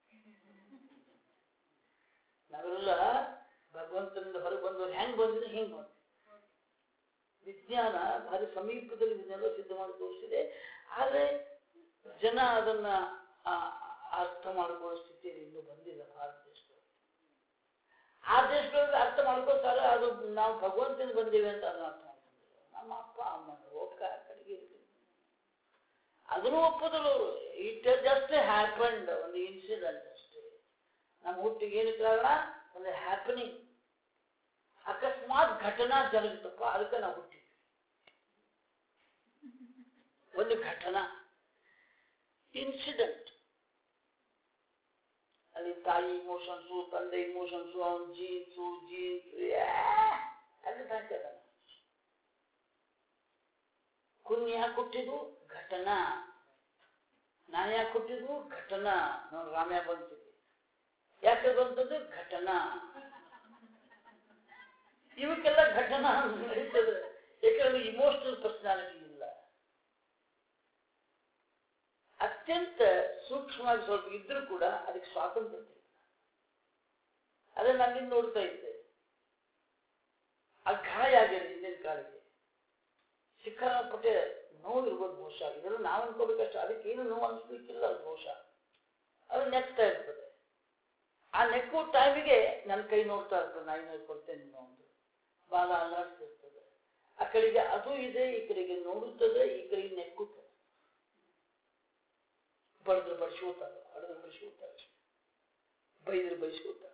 ನಾವೆಲ್ಲ ಭಗವಂತನಿಂದ ಹೊರಗೆ ಬಂದವ್ರು ಹೆಂಗೆ ಬಂದಿದ್ರೆ ಹಿಂಗೆ ಬಂದು ವಿಜ್ಞಾನ ಭಾರಿ ಸಮೀಪದಲ್ಲಿ ಇದನ್ನೆಲ್ಲ ಸಿದ್ಧ ಮಾಡಿ ತೋರಿಸಿದೆ ಆದರೆ ಜನ ಅದನ್ನ ಆ, ಅರ್ಥ ಮಾಡಿಕೊಳ್ಳೋ ಸ್ಥಿತಿಯಲ್ಲಿ ಇನ್ನೂ ಬಂದಿಲ್ಲ ಭಾರತ ದೇಶದಲ್ಲಿ ಆ ದೇಶದೊಳಗೆ ಅರ್ಥ ಮಾಡ್ಕೋತಾರೆ ಅದು ನಾವು ಭಗವಂತನ ಬಂದೇವೆ ಅಂತ ಅದನ್ನ ಅರ್ಥ ಮಾಡ್ಕೊಂಡಿಲ್ಲ ನಮ್ಮ ಅಪ್ಪ ಅಮ್ಮನ ಹೋಗ್ಕ ಕಡೆಗೆ ಇರ್ತೀವಿ ಅದನ್ನು ಒಪ್ಪೋದಿಲ್ಲ ಅವರು ಇಟ್ ಜಸ್ಟ್ ಹ್ಯಾಪಂಡ್ ಒಂದು ಇನ್ಸಿಡೆಂಟ್ ಅಷ್ಟೇ ನಮ್ಮ ಹುಟ್ಟಿಗೆ ಏನು ಕಾರಣ ಒಂದು ಹ್ಯಾಪನಿಂಗ್ ಅಕಸ್ಮಾತ್ ಘಟನಾ ಜರುಗಿತಪ್ಪ ಅದಕ್ಕೆ ನಾವು ಹುಟ್ಟಿದ್ವಿ ಒಂದು ಘಟನಾ ಇನ್ಸಿಡೆಂಟ್ ಅಲ್ಲಿ ತಾಯಿ ಇಮೋಷನ್ಸು ತಂದೆ ಇಮೋಷನ್ಸು ಅವನ ಜೀನ್ಸು ಜೀನ್ಸ್ ಅಲ್ಲಿ ಹಾಕಿದ ಕುನ್ ಯಾಕೆ ಹುಟ್ಟಿದ್ದು ಘಟನಾ ನಾನು ಯಾಕೆ ಹುಟ್ಟಿದ್ದು ಘಟನಾ ನಾವು ರಾಮ್ಯ ಬಂತಿದ್ವಿ ಯಾಕೆ ಬಂತದ್ದು ಘಟನಾ ಇವಕ್ಕೆಲ್ಲ ಘಟನಾ ನಡೀತದೆ ಯಾಕಂದ್ರೆ ಇಮೋಷನಲ್ ಪರ್ಸನಾಲಿಟಿ ಇಲ್ಲ ಅತ್ಯಂತ ಸೂಕ್ಷ್ಮವಾಗಿ ಸ್ವಲ್ಪ ಇದ್ರೂ ಕೂಡ ಅದಕ್ಕೆ ಸ್ವಾತಂತ್ರ್ಯ ಇಲ್ಲ ಅದೇ ನನ್ನಿಂದ ನೋಡ್ತಾ ಇದ್ದೆ ಆ ಗಾಯ ಆಗಿದೆ ಹಿಂದಿನ ಕಾಲಿಗೆ ಸಿಕ್ಕಾಪಟ್ಟೆ ನೋವು ಇರ್ಬೋದು ಬಹುಶಃ ಇದೆಲ್ಲ ನಾವು ಅನ್ಕೋಬೇಕಷ್ಟು ಅದಕ್ಕೆ ಏನು ನೋವು ಅನಿಸ್ಲಿಕ್ಕಿಲ್ಲ ಅದು ಬಹುಶಃ ಅದು ನೆಕ್ತಾ ಇರ್ತದೆ ಆ ನೆಕ್ಕೋ ಟೈಮಿಗೆ ನನ್ನ ಕೈ ನೋಡ್ತಾ ಇರ್ತದೆ ನಾನು ಏನಾದ್ರು ಕೊಡ್ತೇನೆ ನೀನು ಒಂದು ಬಾಲ ಅಲ್ಲಾಡ್ತಿರ್ತದೆ ಆ ಕಡೆಗೆ ಅದು ಇದೆ ಈ ಕಡೆಗೆ ನೋಡುತ್ತದೆ ಈ ಕಡೆಗೆ ನೆಕ್ಕುತ್ತದೆ ಬಡಿದ್ರೆ ಬಡಿಸ್ಕೋತಾರೆ ಅಡಿದ್ರೆ ಬಡಿಸ್ಕೋತಾರೆ ಬೈದ್ರೆ ಬೈಸ್ಕೋತಾರೆ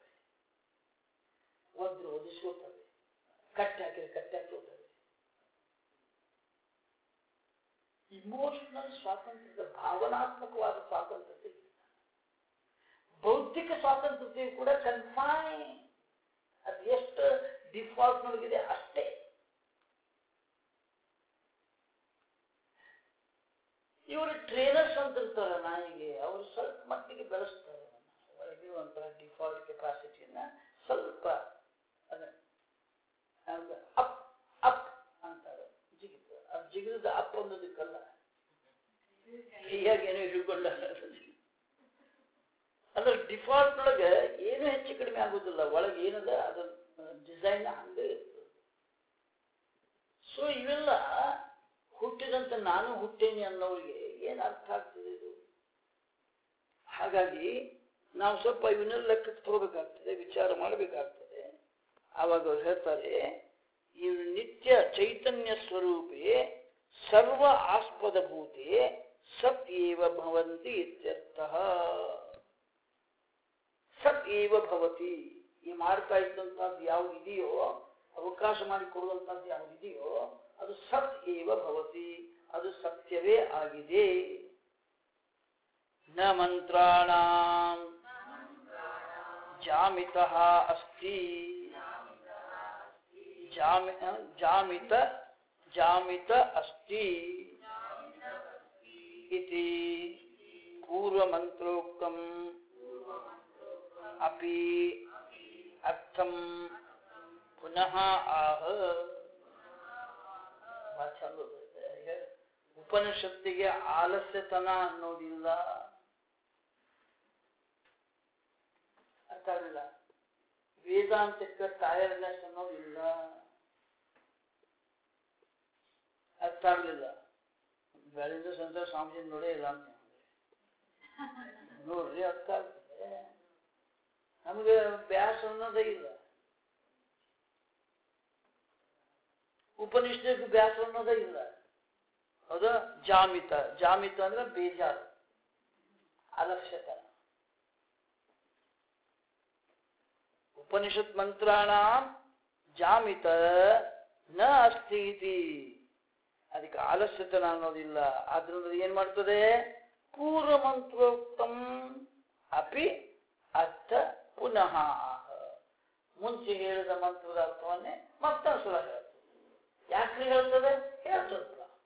ಒದ್ರೆ ಒದಿಸ್ಕೋತಾರೆ ಕಟ್ಟಿ ಹಾಕಿದ್ರೆ ಕಟ್ಟಿ ಹಾಕೋತಾರೆ ಇಮೋಷನಲ್ ಸ್ವಾತಂತ್ರ್ಯದ ಭಾವನಾತ್ಮಕವಾದ ಸ್ವಾತಂತ್ರ್ಯತೆ ಇಲ್ಲ ಬೌದ್ಧಿಕ ಸ್ವಾತಂತ್ರ್ಯತೆಯು ಕೂಡ ಕನ್ಫೈನ್ ಅದು ಎಷ್ಟು ಡಿಫಾಲ್ಟ್ ನೊಳಗಿದೆ ಅಷ್ಟೇ ಇವರು ಟ್ರೈನರ್ಸ್ ಅಂತ ಇರ್ತಾರೆ ನಾಯಿಗೆ ಅವರು ಸ್ವಲ್ಪ ಮಟ್ಟಿಗೆ ಬೆಳೆಸ್ತಾರೆ ಒಳಗೆ ಒಂಥರ ಡಿಫಾಲ್ಟ್ ಕೆಪಾಸಿಟಿಯನ್ನ ಸ್ವಲ್ಪ ಅದ ಅಪ್ ಅಪ್ ಅಂತಾರೆ ಜಿಗಿತ ಅದು ಜಿಗಿದ ಅಪ್ ಅನ್ನೋದಕ್ಕಲ್ಲ ಹೀಗಾಗಿ ಏನೋ ಹಿಡ್ಕೊಂಡ ಅಂದ್ರೆ ಡಿಫಾಲ್ಟ್ ಒಳಗೆ ಏನು ಹೆಚ್ಚು ಕಡಿಮೆ ಆಗೋದಿಲ್ಲ ಒಳಗೆ ಏನದ ಅದ್ರ ಡಿಸೈನ್ ಹಂಗೆ ಇರ್ತದೆ ಸೊ ಇವೆಲ್ಲ ಹುಟ್ಟಿದಂತೆ ನಾನು ಹುಟ್ಟೇನೆ ಅನ್ನೋರಿಗೆ ಏನು ಅರ್ಥ ಆಗ್ತದೆ ಇದು ಹಾಗಾಗಿ ನಾವು ಸ್ವಲ್ಪ ಇವನ್ನೆಲ್ಲ ಲೆಕ್ಕಕ್ಕೆ ತಗೋಬೇಕಾಗ್ತದೆ ವಿಚಾರ ಮಾಡಬೇಕಾಗ್ತದೆ ಆವಾಗ ಅವ್ರು ಹೇಳ್ತಾರೆ ಈ ನಿತ್ಯ ಚೈತನ್ಯ ಸ್ವರೂಪೇ ಸರ್ವ ಆಸ್ಪದಭೂತೆ ಸತ್ ಏವ ಭವಂತಿ ಇತ್ಯರ್ಥ ಸತ್ ಏವ ಭವತಿ ಈ ಮಾಡ್ತಾ ಇದ್ದಂಥದ್ದು ಯಾವ್ದು ಇದೆಯೋ ಅವಕಾಶ ಮಾಡಿಕೊಡುವಂಥದ್ದು ಯಾವ್ದು ಇದೆಯೋ ಅದು ಸತ್ ಏವ ಭವತಿ ಅದು ಸತ್ಯವೇ ಆಗಿದೆ ನ ಮಂತ್ರಾಣಾಂ ಜಾಮಿತಃ ಅಸ್ತಿ ಜಾಮಿ ಜಾಮಿತ ಜಾಮಿತ ಅಸ್ತಿ इति पूर्वमन्त्रोक्तम् अपि अर्थं पुनः आह ಬಹಳ ಚಂದ ಇದೆ. ಉಪನಿಷತ್ತಿಗೆ ಆಲಸ್ಯತನ ಅನ್ನೋದಿಲ್ಲ ಅರ್ಥ ಆಗಲಿಲ್ಲ ವೇದಾಂತಕ್ಕೆ ಟಯರ್ನೆಸ್ ಅನ್ನೋದಿಲ್ಲ ಅರ್ಥ ಆಗಲಿಲ್ಲ ಬೆಳೆದ ಸಂತ ಸ್ವಾಮೀಜಿ ನೋಡೇ ಇಲ್ಲ ಅಂತ ನೋಡ್ರಿ ಅರ್ಥ ಆಗ್ತದೆ ನಮಗೆ ಬ್ಯಾಸ ಅನ್ನೋದೇ ಇಲ್ಲ ಉಪನಿಷತ್ತು ಬ್ಯಾಸ ಅನ್ನೋದೇ ಇಲ್ಲ ಹೌದಾ ಜಾಮಿತ ಜಾಮಿತ ಅಂದ್ರೆ ಬೇಜಾರು ಅಲಕ್ಷ್ಯತನ ಉಪನಿಷತ್ ಮಂತ್ರಾಣ ಜಾಮಿತ ನ ಅಸ್ತಿ ಇತಿ ಅದಕ್ಕೆ ಆಲಸ್ಯತನ ಅನ್ನೋದಿಲ್ಲ ಆದ್ರಿಂದ ಏನ್ ಮಾಡ್ತದೆ ಪೂರ್ವ ಮಂತ್ರೋಕ್ತಂ ಅಪಿ ಅರ್ಥ ಪುನಃ ಆಹ. ಮುಂಚೆ ಹೇಳಿದ ಮಂತ್ರದ ಅರ್ಥವನ್ನೇ ಮತ್ತೊಂದು ಸಲ ಹೇಳ್ತದೆ ಯಾಕ್ರಿ ಹೇಳ್ತದೆ ಹೇಳ್ತದ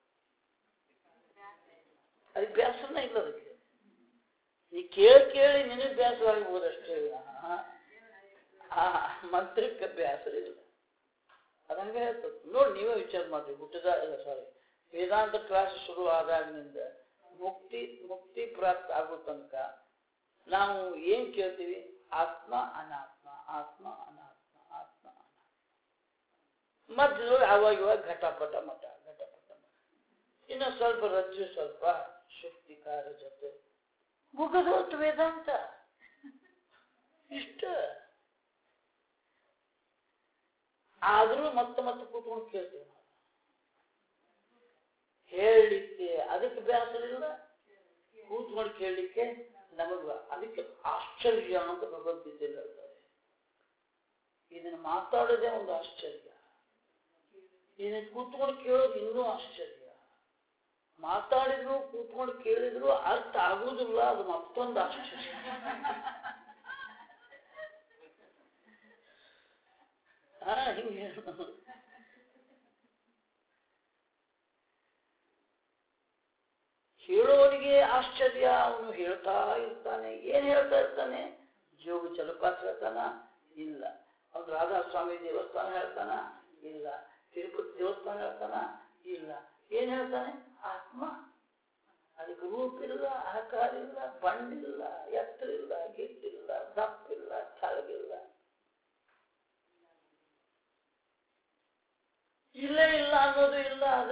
ಅದಕ್ಕೆ ಬೇಸರನೇ ಇಲ್ಲ ಅದಕ್ಕೆ ನೀ ಕೇಳಿ ಕೇಳಿ ನಿನಗೆ ಬೇಸರ ಆಗ್ಬೋದಷ್ಟೇ ವಿನಃ ಆ ಮಂತ್ರಕ್ಕೆ ಬೇಸರ ಇಲ್ಲ ಅದಂಗೆ ಹೇಳ್ತದೆ ನೋಡಿ ನೀವೇ ವಿಚಾರ ಮಾಡ್ರಿ ಹುಟ್ಟಿದ ಇಲ್ಲ ಸಾರಿ ವೇದಾಂತ ಕ್ಲಾಸ್ ಶುರು ಆದಾಗಿನಿಂದ ಮುಕ್ತಿ ಮುಕ್ತಿ ಪ್ರಾಪ್ತ ಆಗೋ ತನಕ ನಾವು ಏನ್ ಕೇಳ್ತೀವಿ ಆತ್ಮ ಅನಾತ್ಮ ಆತ್ಮ ಅನಾತ್ಮ ಆತ್ಮ ಅನಾತ್ಮ ಮಧ್ಯದಲ್ಲಿ ಅವಾಗ ಇವಾಗ ಘಟಪಟ ಮಠ ಘಟಪಟ ಮಠ ಇನ್ನು ಸ್ವಲ್ಪ ರಜ್ಜು ಸ್ವಲ್ಪ ಶಕ್ತಿಕಾರ ಜೊತೆ ಮುಗದೋತು ವೇದಾಂತ ಇಷ್ಟ ಆದ್ರೂ ಮತ್ತೆ ಮತ್ತೆ ಕೂತ್ಕೊಂಡು ಕೇಳ್ತೀವಿ ನಾವು ಹೇಳಲಿಕ್ಕೆ ಅದಕ್ಕೆ ಬೇಸರ ಇಲ್ಲ ಕೂತ್ಕೊಂಡು ಕೇಳಲಿಕ್ಕೆ ನಮಗ ಅದಕ್ಕೆ ಆಶ್ಚರ್ಯ ಅಂತ ಭಗವದ್ಗೀತೆಯಲ್ಲಿ ಹೇಳ್ತಾರೆ ಇದನ್ನು ಮಾತಾಡೋದೇ ಒಂದು ಆಶ್ಚರ್ಯ ಇದನ್ನ ಕೂತ್ಕೊಂಡು ಕೇಳೋದು ಇನ್ನೂ ಆಶ್ಚರ್ಯ ಮಾತಾಡಿದ್ರು ಕೂತ್ಕೊಂಡು ಕೇಳಿದ್ರು ಅರ್ಥ ಆಗುವುದಿಲ್ಲ ಅದು ಮತ್ತೊಂದು ಆಶ್ಚರ್ಯ ಹಾ ಹಿಂಗೆ ಹೇಳೋನಿಗೆ ಆಶ್ಚರ್ಯ ಅವನು ಹೇಳ್ತಾ ಇರ್ತಾನೆ ಏನ್ ಹೇಳ್ತಾ ಇರ್ತಾನೆ ಜೋಗ ಜಲಪಾತ ಹೇಳ್ತಾನ ಇಲ್ಲ ಅವ್ನು ರಾಧಾ ಸ್ವಾಮಿ ದೇವಸ್ಥಾನ ಹೇಳ್ತಾನ ಇಲ್ಲ ತಿರುಪತಿ ದೇವಸ್ಥಾನ ಹೇಳ್ತಾನ ಇಲ್ಲ ಏನ್ ಹೇಳ್ತಾನೆ ಆತ್ಮ ಅದಕ್ಕೆ ರೂಪ ಇಲ್ಲ ಆಕಾರ ಇಲ್ಲ ಬಣ್ಣಿಲ್ಲ ಎತ್ತರಿಲ್ಲ ಗಿಟ್ಟಿಲ್ಲ ದಪ್ಪಿಲ್ಲ ತಳಗಿಲ್ಲ ಇಲ್ಲ ಇಲ್ಲ ಅನ್ನೋದು ಇಲ್ಲ ಅದ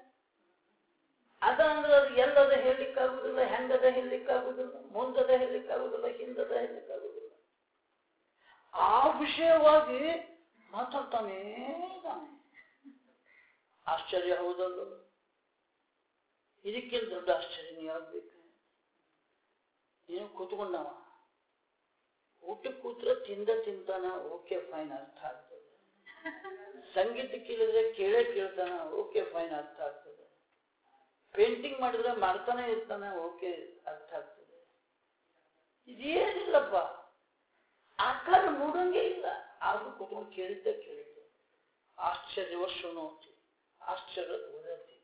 ಅದ ಅಂದ್ರೆ ಅದು ಎಲ್ಲದ ಹೇಳಲಿಕ್ಕಾಗುದಿಲ್ಲ ಹೆಂಗದ ಹೇಳಲಿಕ್ಕಾಗುದಿಲ್ಲ ಮುಂದದ ಹೇಳಲಿಕ್ಕಾಗುದಿಲ್ಲ ಹಿಂದದ ಹೇಳಲಿಕ್ಕಾಗುದಿಲ್ಲ ಆ ವಿಷಯವಾಗಿ ಮಾತಾಡ್ತಾನೆ ಇದ್ದಾನೆ. ಆಶ್ಚರ್ಯ ಹೌದಲ್ಲ ಇದಕ್ಕಿಂತ ದೊಡ್ಡ ಆಶ್ಚರ್ಯ ನೀವು ಆಗ್ಬೇಕು ನೀನು ಕೂತ್ಕೊಂಡವ ಊಟಕ್ಕೆ ಕೂತ್ರೆ ತಿಂದ ತಿಂತಾನ ಓಕೆ ಫೈನ್ ಅರ್ಥ ಆಗ್ತದೆ ಸಂಗೀತ ಕೇಳಿದ್ರೆ ಕೇಳೇ ಕೇಳ್ತಾನ ಓಕೆ ಫೈನ್ ಅರ್ಥ ಆಗ್ತದೆ ಪೇಂಟಿಂಗ್ ಮಾಡಿದ್ರೆ ಮಾಡ್ತಾನೆ ಇರ್ತಾನೆ ಓಕೆ ಅರ್ಥ ಆಗ್ತದೆ ಇದೇನಿಲ್ಲಪ್ಪ ಆಕಾರ ನೋಡಂಗೆ ಇಲ್ಲ ಆದ್ರೂ ಕೂತ್ಕೊಂಡು ಕೇಳಿದ್ದೆ ಕೇಳಿದ್ದೆ ಆಶ್ಚರ್ಯವ ಶೃಣೋತಿ ಆಶ್ಚರ್ಯ ವದತಿ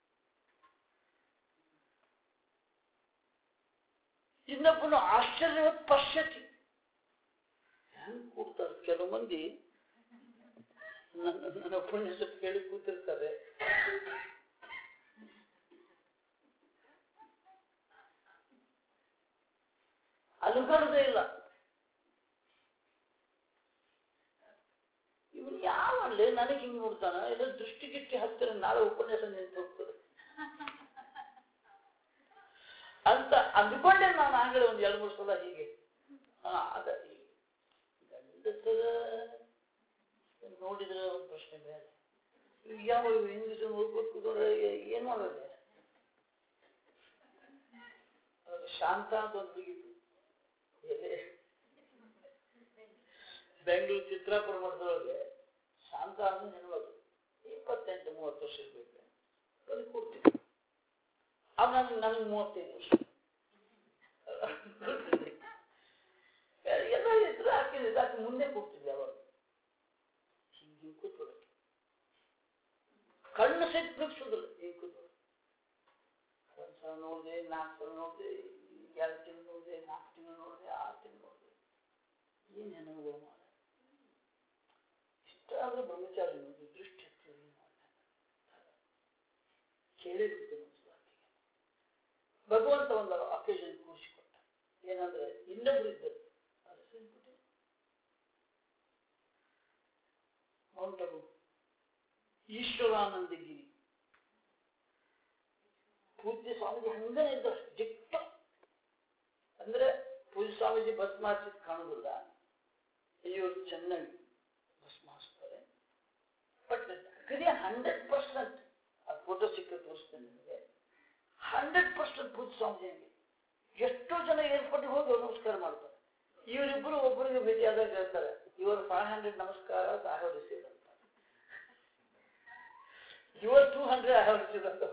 ಇನ್ನೊಬ್ಬನು ಆಶ್ಚರ್ಯವತ್ ಪಶ್ಯತಿ ಹೆಂಗ್ ಕೂಡ್ತಾರೆ ಕೆಲವು ಮಂದಿ ನನ್ನ ನನ್ನ ಉಪನ್ಯಾಸ ಕೇಳಿ ಕೂತಿರ್ತಾರೆ ಅಲುಗಾಡದೇ ಇಲ್ಲ ಇವನು ಯಾವಲ್ಲಿ ನನಗೆ ಹಿಂಗ್ ನೋಡ್ತಾನ ಇಲ್ಲ ದೃಷ್ಟಿ ಗಿಟ್ಟಿ ಹತ್ತಿರ ನಾಳೆ ಉಪನ್ಯಾಸ ನಿಂತು ಹೋಗ್ತದೆ ಅಂತ ಅಂದ್ಕೊಂಡೆ ನಾನು ಆಗಲೇ ಒಂದು ಎರಡು ಮೂರು ಸಲ ಹೀಗೆ ಹಾ ಅದ ಹೀಗೆ ಗಂಡಸರ ನೋಡಿದ್ರೆ ಒಂದು ಪ್ರಶ್ನೆ ಬೇರೆ ಇವ್ ಯಾವ ಇಂಗ್ಲಿಷ್ ನೋಡ್ಕೊಂಡು ಕೂತ್ಕೊಂಡ್ರೆ ಏನ್ ಮಾಡೋದೆ ಅವಾಗ ಶಾಂತ ಅಂತ ಒಂದು ಹುಡುಗಿತ್ತು ಎಲ್ಲಿ ಬೆಂಗಳೂರು ಚಿತ್ರಾಪುರ ಮಠದೊಳಗೆ ಶಾಂತ ಅಂದ್ರೆ ಹೆಣ್ಮಗಳು ಇಪ್ಪತ್ತೆಂಟು ಮೂವತ್ತು ವರ್ಷ ಇರ್ಬೇಕು ಅಲ್ಲಿ ಕೂರ್ತೀನಿ ಅವ್ ನನಗೆ ನನಗೆ ಮೂವತ್ತೈದು ವರ್ಷ ಎಲ್ಲ ಇದ್ರು ಹಾಕಿದ್ರೆ ಆಕೆ ಮುಂದೆ ಕೂಗ್ತಿದ್ದೆ ಅವಾಗ ಹಿಂಗೆ ಕೂತ್ಕೊಳ್ಳೋಕೆ ಕಣ್ಣು ಸಹಿತ ಪ್ರೀತಿಸೋದಿಲ್ಲ ಹಿಂಗೆ ಕೂತ್ಕೊಳ್ಳೋಕೆ ಒಂದು ಸಲ ನೋಡಿದೆ ನಾಲ್ಕು ಸಲ ನೋಡಿದೆ ಎರಡು ತಿಂಗಳು ನೋಡಿದೆ ನಾಲ್ಕು ತಿಂಗಳು ನೋಡಿದೆ ಆರು ತಿಂಗಳು ನೋಡಿದೆ ಏನು ಹೆಣ್ಣು ಮಾಡ ಇಷ್ಟಾದ್ರೂ ಬ್ರಹ್ಮಚಾರಿ ನೋಡಿ ದೃಷ್ಟಿ ಹತ್ತಿರ ಏನು ಕೇಳಿರ್ತೀನಿ ಭಗವಂತ ಒಂದು ಅಕೇಶನ್ ಕೂರಿಸಿಕೊಟ್ಟ ಏನಂದ್ರೆ ಇನ್ನೊಬ್ರು ಇದ್ದರು ಮೌಂಟ್ ಅಬು ಈಶ್ವರಾನಂದಗಿರಿ ಪೂಜ್ಯ ಸ್ವಾಮೀಜಿ ಹಂಗನೇ ಇದ್ದಷ್ಟು ದಿಟ್ಟ ಅಂದ್ರೆ ಪೂಜ್ಯ ಸ್ವಾಮೀಜಿ ಬಸ್ ಮಾಡಿಸಿದ್ ಕಾಣುದಿಲ್ಲ ಇವರು ಚೆನ್ನಾಗಿ ಬಸ್ ಮಾಡಿಸ್ತಾರೆ ಬಟ್ ಅಗ್ರಿ ಹಂಡ್ರೆಡ್ ಪರ್ಸೆಂಟ್ ಆ ಫೋಟೋ ಸಿಕ್ಕ ತೋರಿಸ್ತೇನೆ ನಿಮಗೆ ಹಂಡ್ರೆಡ್ ಪರ್ಸೆಂಟ್ ಪೂಜ್ಯ ಸ್ವಾಮೀಜಿ ಹಂಗೆ ಎಷ್ಟೋ ಜನ ಏರ್ಪೋರ್ಟ್ಗೆ ಹೋಗಿ ಅವ್ರು ನಮಸ್ಕಾರ ಮಾಡ್ತಾರೆ ಇವರಿಬ್ಬರು ಒಬ್ಬರಿಗೆ ಭೇಟಿಯಾದಾಗ ಹೇಳ್ತಾರೆ ಇವರು ಫೈವ್ ಹಂಡ್ರೆಡ್ ನಮಸ್ಕಾರ ಐ ಹ್ಯಾವ್ ರಿಸೀವ್ ಅಂತ your two hundred I have receive ಅಂತ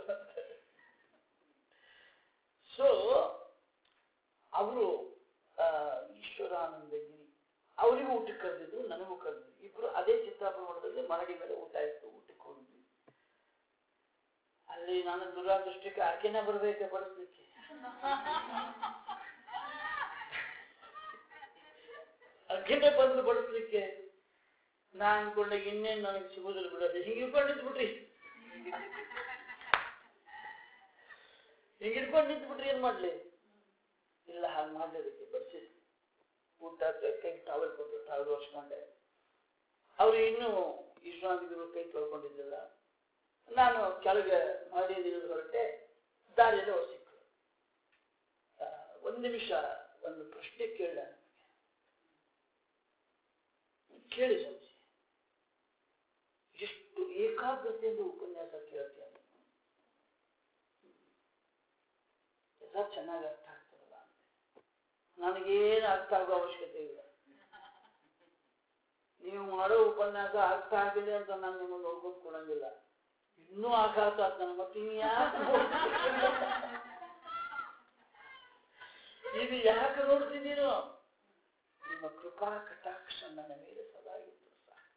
ಸೊ ಅವರು ಈಶ್ವರಾನಂದಗಿರಿ ಅವರಿಗೂ ಊಟಕ್ಕೆ ಕರೆದಿದ್ರು ನನಗೂ ಕರೆದಿದ್ರು ಇಬ್ರು ಅದೇ ಚಿತ್ತಾಪುರದಲ್ಲಿ ಮರಡಿ ಮೇಲೆ ಊಟ ಇತ್ತು ಊಟಕ್ಕೆ ಹೋಗಿದ್ವಿ ಅಲ್ಲಿ ನಾನು ದುರಾದೃಷ್ಟಕ್ಕೆ ಆಕೆನೇ ಬರ್ಬೇಕೆ ಬಡಿಸ್ಲಿಕ್ಕೆ ಆಕೆನೇ ಬಂದು ಬಡಿಸ್ಲಿಕ್ಕೆ ನಾ ಅನ್ಕೊಂಡೆ ಇನ್ನೇನು ನನಗೆ ಸಿಗುದಿಲ್ಲ ಬಿಡೋದು ಹಿಂಗೆ ಇಟ್ಕೊಂಡು ನಿಂತ್ಬಿಟ್ರಿ ಹಿಂಗೆ ಇಟ್ಕೊಂಡು ನಿಂತ್ಬಿಟ್ರಿ ಏನ್ ಮಾಡ್ಲಿ ಇಲ್ಲ ಹಾಗೆ ಮಾಡ್ಲಿಕ್ಕೆ ಬಡಿಸಿದ್ರು ಊಟ ಕೈ ಟವಲ್ ಕೊಟ್ಟು ಟವಲ್ ಒರ್ಸ್ಕೊಂಡೆ ಅವ್ರು ಇನ್ನೂ ವಿಶ್ರಾಂತಿಗಳು ಕೈ ತೊಳ್ಕೊಂಡಿದ್ದಿಲ್ಲ ನಾನು ಕೆಳಗೆ ಮಾಡಿದ ಹೊರಟೆ ದಾರಿಯಲ್ಲಿ ಅವ್ರು ಸಿಕ್ಕರು ಆ, ಒಂದು ನಿಮಿಷ ಒಂದು ಪ್ರಶ್ನೆ ಕೇಳ ಕೇಳಿ ಸಂಜೆ ಎಷ್ಟು ಏಕಾಗ್ರತೆಯಿಂದ ಉಪನ್ಯಾಸ ಕೇಳ್ತೀಯ ನೀನು? ಎಲ್ಲ ಚೆನ್ನಾಗಿ ಅರ್ಥ ಆಗ್ತದಲ್ಲ ಅಂತ ನನಗೇನು ಅರ್ಥ ಆಗೋ ಅವಶ್ಯಕತೆ ಇಲ್ಲ ನೀವು ಮಾಡೋ ಉಪನ್ಯಾಸ ಅರ್ಥ ಆಗಿದೆ ಅಂತ ನಾನು ನಿಮ್ಮನ್ನು ನೋಡ್ಕೊಂಡು ಕೊಡಂಗಿಲ್ಲ ಇನ್ನೂ ಆಘಾತ ಆತ ನನ್ನ ಮತ್ತೆ ಯಾಕೆ ಇದು ಯಾಕೆ ನೋಡ್ತೀನಿ ನೀನು ನಿಮ್ಮ ಕೃಪಾ ಕಟಾಕ್ಷ ನನ್ನ ಮೇಲೆ ಸದಾ ಇದ್ದು ಸಾಕು.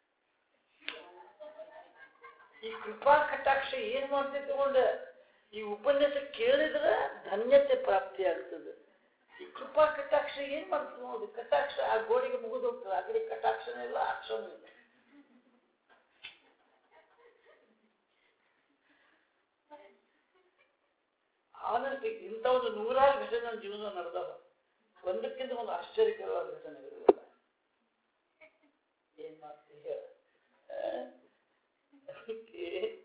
ಈ ಕೃಪಾ ಕಟಾಕ್ಷ ಏನ್ ಮಾಡ್ತೈತೆ ತಗೊಂಡೆ ಈ ಉಪನ್ಯಾಸ ಕೇಳಿದ್ರೆ ಧನ್ಯತೆ ಪ್ರಾಪ್ತಿ ಆಗ್ತದೆ ಈ ಕೃಪಾ ಕಟಾಕ್ಷ ಏನ್ ಮಾಡ್ತದೆ ನೋಡಿ ಕಟಾಕ್ಷ ಆ ಗೋಡೆಗೆ ಮುಗಿದು ಹೋಗ್ತದೆ ಆ ಕಡೆ ಕಟಾಕ್ಷನೇ ಇಲ್ಲ ಅಕ್ಷನೂ ಇಲ್ಲ ಆನಂತರ ಇಂಥ ಒಂದು ನೂರಾರು ಘಟನೆ ನನ್ನ ಜೀವನ ನಡೆದವ ಒಂದಕ್ಕಿಂತ ಒಂದು ಆಶ್ಚರ್ಯಕರವಾದ ಘಟನೆಗಳಿಲ್ಲ ಏನ್ ಮಾಡ್ತೀಯ ಅದಕ್ಕೆ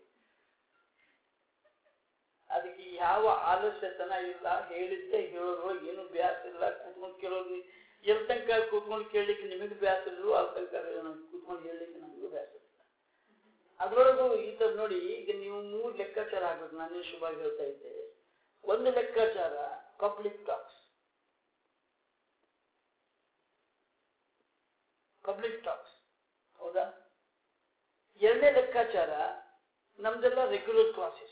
ಅದಕ್ಕೆ ಯಾವ ಆಲಸ್ಯತನ ಇಲ್ಲ ಹೇಳಿದ್ದೆ ಹೇಳೋರು ಏನು ಬ್ಯಾಸ ಇಲ್ಲ ಕೂತ್ಕೊಂಡು ಕೇಳೋದು ಎಲ್ ತನಕ ಕೂತ್ಕೊಂಡು ಕೇಳಲಿಕ್ಕೆ ನಿಮಗೆ ಬ್ಯಾಸ ಇಲ್ಲೋ ಅಲ್ಲಿ ತನಕ ಕೂತ್ಕೊಂಡು ಹೇಳಲಿಕ್ಕೆ ನಮಗೂ ಬ್ಯಾಸ ಇಲ್ಲ ಅದ್ರೊಳಗೂ ಈ ತರ ನೋಡಿ ಈಗ ನೀವು ಮೂರು ಲೆಕ್ಕಾಚಾರ ಆಗ್ಬೇಕು ನಾನೇ ಶುಭವಾಗಿ ಹೇಳ್ತಾ ಇದ್ದೆ ಒಂದು ಲೆಕ್ಕಾಚಾರ ಪಬ್ಲಿಕ್ ಟಾಕ್ಸ್ ಪಬ್ಲಿಕ್ ಟಾಕ್ಸ್ ಹೌದಾ ಎರಡನೇ ಲೆಕ್ಕಾಚಾರ ನಮ್ದೆಲ್ಲ ರೆಗ್ಯುಲರ್ ಕ್ಲಾಸಸ್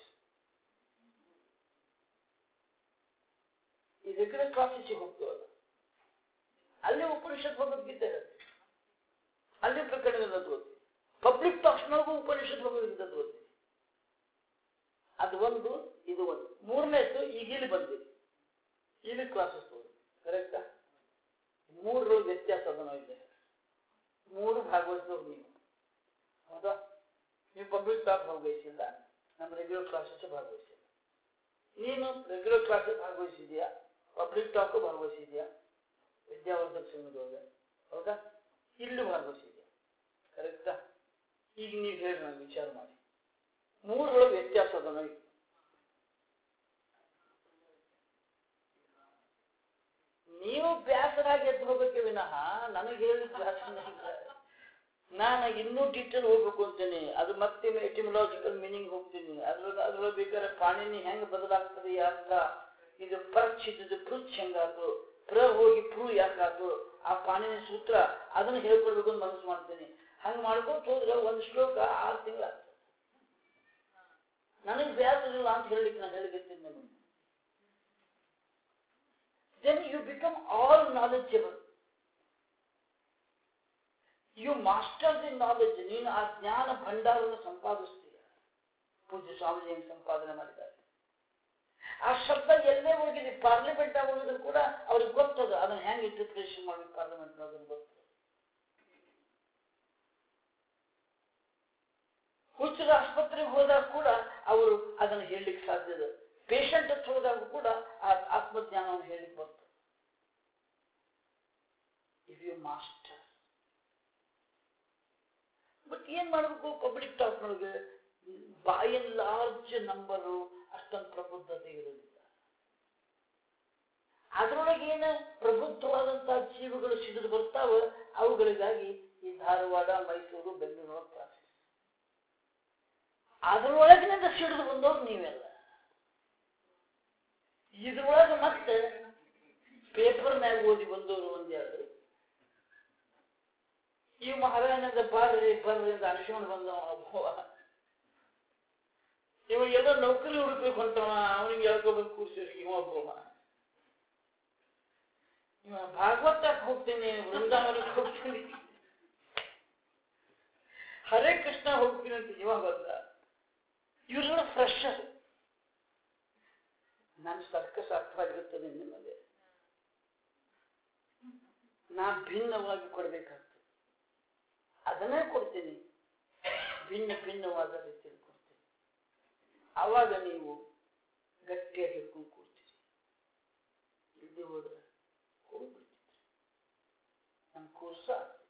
ಈ ರೆಗ್ಯುಲರ್ ಕ್ಲಾಸಸ್ಗೆ ಹೋಗ್ತೀವಲ್ಲ ಅಲ್ಲಿ ಉಪನಿಷತ್ ಭಗವದ್ಗೀತೆ ಇರುತ್ತೆ ಅಲ್ಲಿ ಪ್ರಕರಣಗಳನ್ನ ಓದ್ತೀವಿ ಪಬ್ಲಿಕ್ ಟಾಕ್ಸ್ನೊಳಗೂ ಉಪನಿಷತ್ ಭಗವದ್ಗೀತೆ ಓದ್ತೀವಿ ಅದು ಒಂದು ಇದು ಒಂದು ಮೂರನೇದು ಈಗ ಇಲ್ಲಿ ಬಂದಿದೆ ಇಲ್ಲಿ ಕ್ಲಾಸಸ್ ಕರೆಕ್ಟಾ ಮೂರರ ವ್ಯತ್ಯಾಸ ಅದನ್ನು ಇದೆ ಮೂರು ಭಾಗವಹಿಸಿದವ್ರು ನೀವು ಹೌದಾ ನೀವು ಪಬ್ಲಿಕ್ ಟಾಕ್ ಭಾಗವಹಿಸಿಲ್ಲ ನಮ್ಮ ರೆಗ್ಯುಲರ್ ಕ್ಲಾಸಸ್ ಭಾಗವಹಿಸಿಲ್ಲ ನೀನು ರೆಗ್ಯುಲರ್ ಕ್ಲಾಸಸ್ ಭಾಗವಹಿಸಿದ್ಯಾ ಪಬ್ಲಿಕ್ ಟಾಕು ಭಾಗವಹಿಸಿದ್ಯಾ ವಿದ್ಯಾವರ್ಧಕ ಸಂಘದೊಳಗೆ ಹೌದಾ ಇಲ್ಲೂ ಭಾಗವಹಿಸಿದ್ಯಾ ಕರೆಕ್ಟಾ ಈಗ ನೀವು ಹೇಳಿ ನಂಗೆ ವಿಚಾರ ಮಾಡಿ ಮೂರರೊಳಗೆ ವ್ಯತ್ಯಾಸ ಅದ ನನಗೆ ನೀವು ಬ್ಯಾಸರಾಗಿ ಎದ್ದು ಹೋಗಕ್ಕೆ ವಿನಃ ನನಗೆ ಹೇಳಿ ಬ್ಯಾಸರ ನಾನು ಇನ್ನೂ ಡೀಟೇಲ್ ಹೋಗ್ಬೇಕು ಅಂತೀನಿ ಅದು ಮತ್ತೆ ಎಟಿಮಲಾಜಿಕಲ್ ಮೀನಿಂಗ್ ಹೋಗ್ತೀನಿ ಅದ್ರೊಳಗೆ ಅದ್ರೊಳಗೆ ಬೇಕಾದ್ರೆ ಪಾಣಿನಿ ಹೆಂಗ್ ಬದಲಾಗ್ತದೆ ಅಂತ ಇದು ಪರ್ಚ್ ಇದ್ದದ್ದು ಪೃಚ್ ಹೆಂಗಾತು ಪ್ರ ಹೋಗಿ ಪ್ರೂ ಯಾಕಾತು ಆ ಪಾಣಿನಿ ಸೂತ್ರ ಅದನ್ನ ಹೇಳ್ಕೊಡ್ಬೇಕು ಅಂತ ಮನಸ್ಸು ಮಾಡ್ತೀನಿ ಹಂಗ್ ಮಾಡ್ಕೊಂತ ಹೋದ್ರೆ ಒಂದು ಶ್ಲೋಕ ಆರು ತಿಂಗಳಾಗ್ತದೆ ನನಗೆ ಬ್ಯಾಸರಿಲ್ಲ ಅಂತ ಹೇಳಲಿಕ್ಕೆ ನಾನು ಹೇಳಿರ್ತೀನಿ ನಿಮಗೆ then you become all knowledgeable. You master the knowledge. ನೀನು ಆ ಜ್ಞಾನ ಭಂಡಾರವನ್ನು ಸಂಪಾದಿಸ್ತೀಯ ಪೂಜ್ಯ ಸ್ವಾಮೀಜಿ ಹೆಂಗ್ ಸಂಪಾದನೆ ಮಾಡಿದ್ದಾರೆ ಆ ಶಬ್ದ ಎಲ್ಲೇ ಹೋಗಿದೆ ಪಾರ್ಲಿಮೆಂಟ್ ಹೋಗಿದ್ರು ಕೂಡ ಅವ್ರಿಗೆ ಗೊತ್ತದ ಅದನ್ನ ಹೆಂಗ್ ಇಂಟರ್ಪ್ರಿಟೇಷನ್ ಮಾಡ್ಬೇಕು ಪಾರ್ಲಿಮೆಂಟ್ ಅದನ್ನ ಗೊತ್ತು ಹುಚ್ಚರ ಆಸ್ಪತ್ರೆಗೆ ಹೋದಾಗ ಕೂಡ ಅವರು ಅದನ್ನು ಹೇಳಲಿಕ್ಕೆ ಸಾಧ್ಯ ಇದೆ ಪೇಷಂಟ್ ಹತ್ರ ಹೋದಾಗ ಕೂಡ ಆ ಆತ್ಮಜ್ಞಾನವನ್ನು ಹೇಳಲಿಕ್ಕೆ ಬರ್ತದೆ ಇಫ್ ಯು ಮಾಸ್ಟರ್ ಬಟ್ ಏನ್ ಮಾಡಬೇಕು ಪಬ್ಲಿಕ್ ಟಾಕ್ನೊಳಗೆ ಬೈ ಅಂಡ್ ಲಾರ್ಜ್ ನಂಬರು ಅಷ್ಟೊಂದು ಪ್ರಬುದ್ಧತೆ ಇರೋದಿಲ್ಲ ಅದರೊಳಗೆ ಏನು ಪ್ರಬುದ್ಧವಾದಂತಹ ಜೀವಿಗಳು ಸಿಡಿದು ಬರ್ತಾವ ಅವುಗಳಿಗಾಗಿ ಈ ಧಾರವಾಡ ಮೈಸೂರು ಬೆಂಗಳೂರು ಪ್ರಾಸೆಸ್ ಅದರೊಳಗಿನಿಂದ ಸಿಡಿದು ಬಂದವ್ರು ನೀವೆಲ್ಲ ಇದ್ರೊಳಗೆ ಮತ್ತೆ ಪೇಪರ್ನ್ಯಾಗ ಓದಿ ಬಂದವರು ಒಂದೆರಡು ಈ ಮಹಾರಾಜನದ ಬರ್ರಿ ಬರ್ರಿ ಅಂತ ಅನ್ಸ್ಕೊಂಡು ಬಂದವ ಒಬ್ಬವ ಇವ ಎಲ್ಲ ನೌಕರಿ ಹುಡುಕ್ಬೇಕು ಅಂತವ ಅವನಿಗೆ ಹೇಳ್ಕೊಬೇಕು ಕೂರ್ಸಿರಿ ಇವ ಒಬ್ಬವ ಇವ ಭಾಗವತಕ್ಕೆ ಹೋಗ್ತೀನಿ ವೃಂದಾವನಕ್ಕೆ ಹೋಗ್ತೀನಿ ಹರೇ ಕೃಷ್ಣ ಹೋಗ್ತೀನಿ ಅಂತ ಇವ ಬಂದ ಇವರೆಲ್ಲ ಫ್ರೆಶರ್ ನನ್ನ ಸರ್ಕಸ್ ಅರ್ಥವಾಗಿರುತ್ತದೆ ನಿಮಗೆ ನಾ ಭಿನ್ನವಾಗಿ ಕೊಡ್ಬೇಕಾಗ್ತದೆ ಅದನ್ನೇ ಕೊಡ್ತೀನಿ ಭಿನ್ನ ಭಿನ್ನವಾದ ರೀತಿಯಲ್ಲಿ ಕೊಡ್ತೀನಿ ಆವಾಗ ನೀವು ಗಟ್ಟಿಯಾಗಿ ಹಿಡ್ಕೊಂಡು ಕೂರ್ತೀರಿ ಇಲ್ಲದೆ ಹೋದ್ರೆ ಹೋಗ್ಬಿಡ್ತೀರಿ ನನ್ನ ಕೋರ್ಸ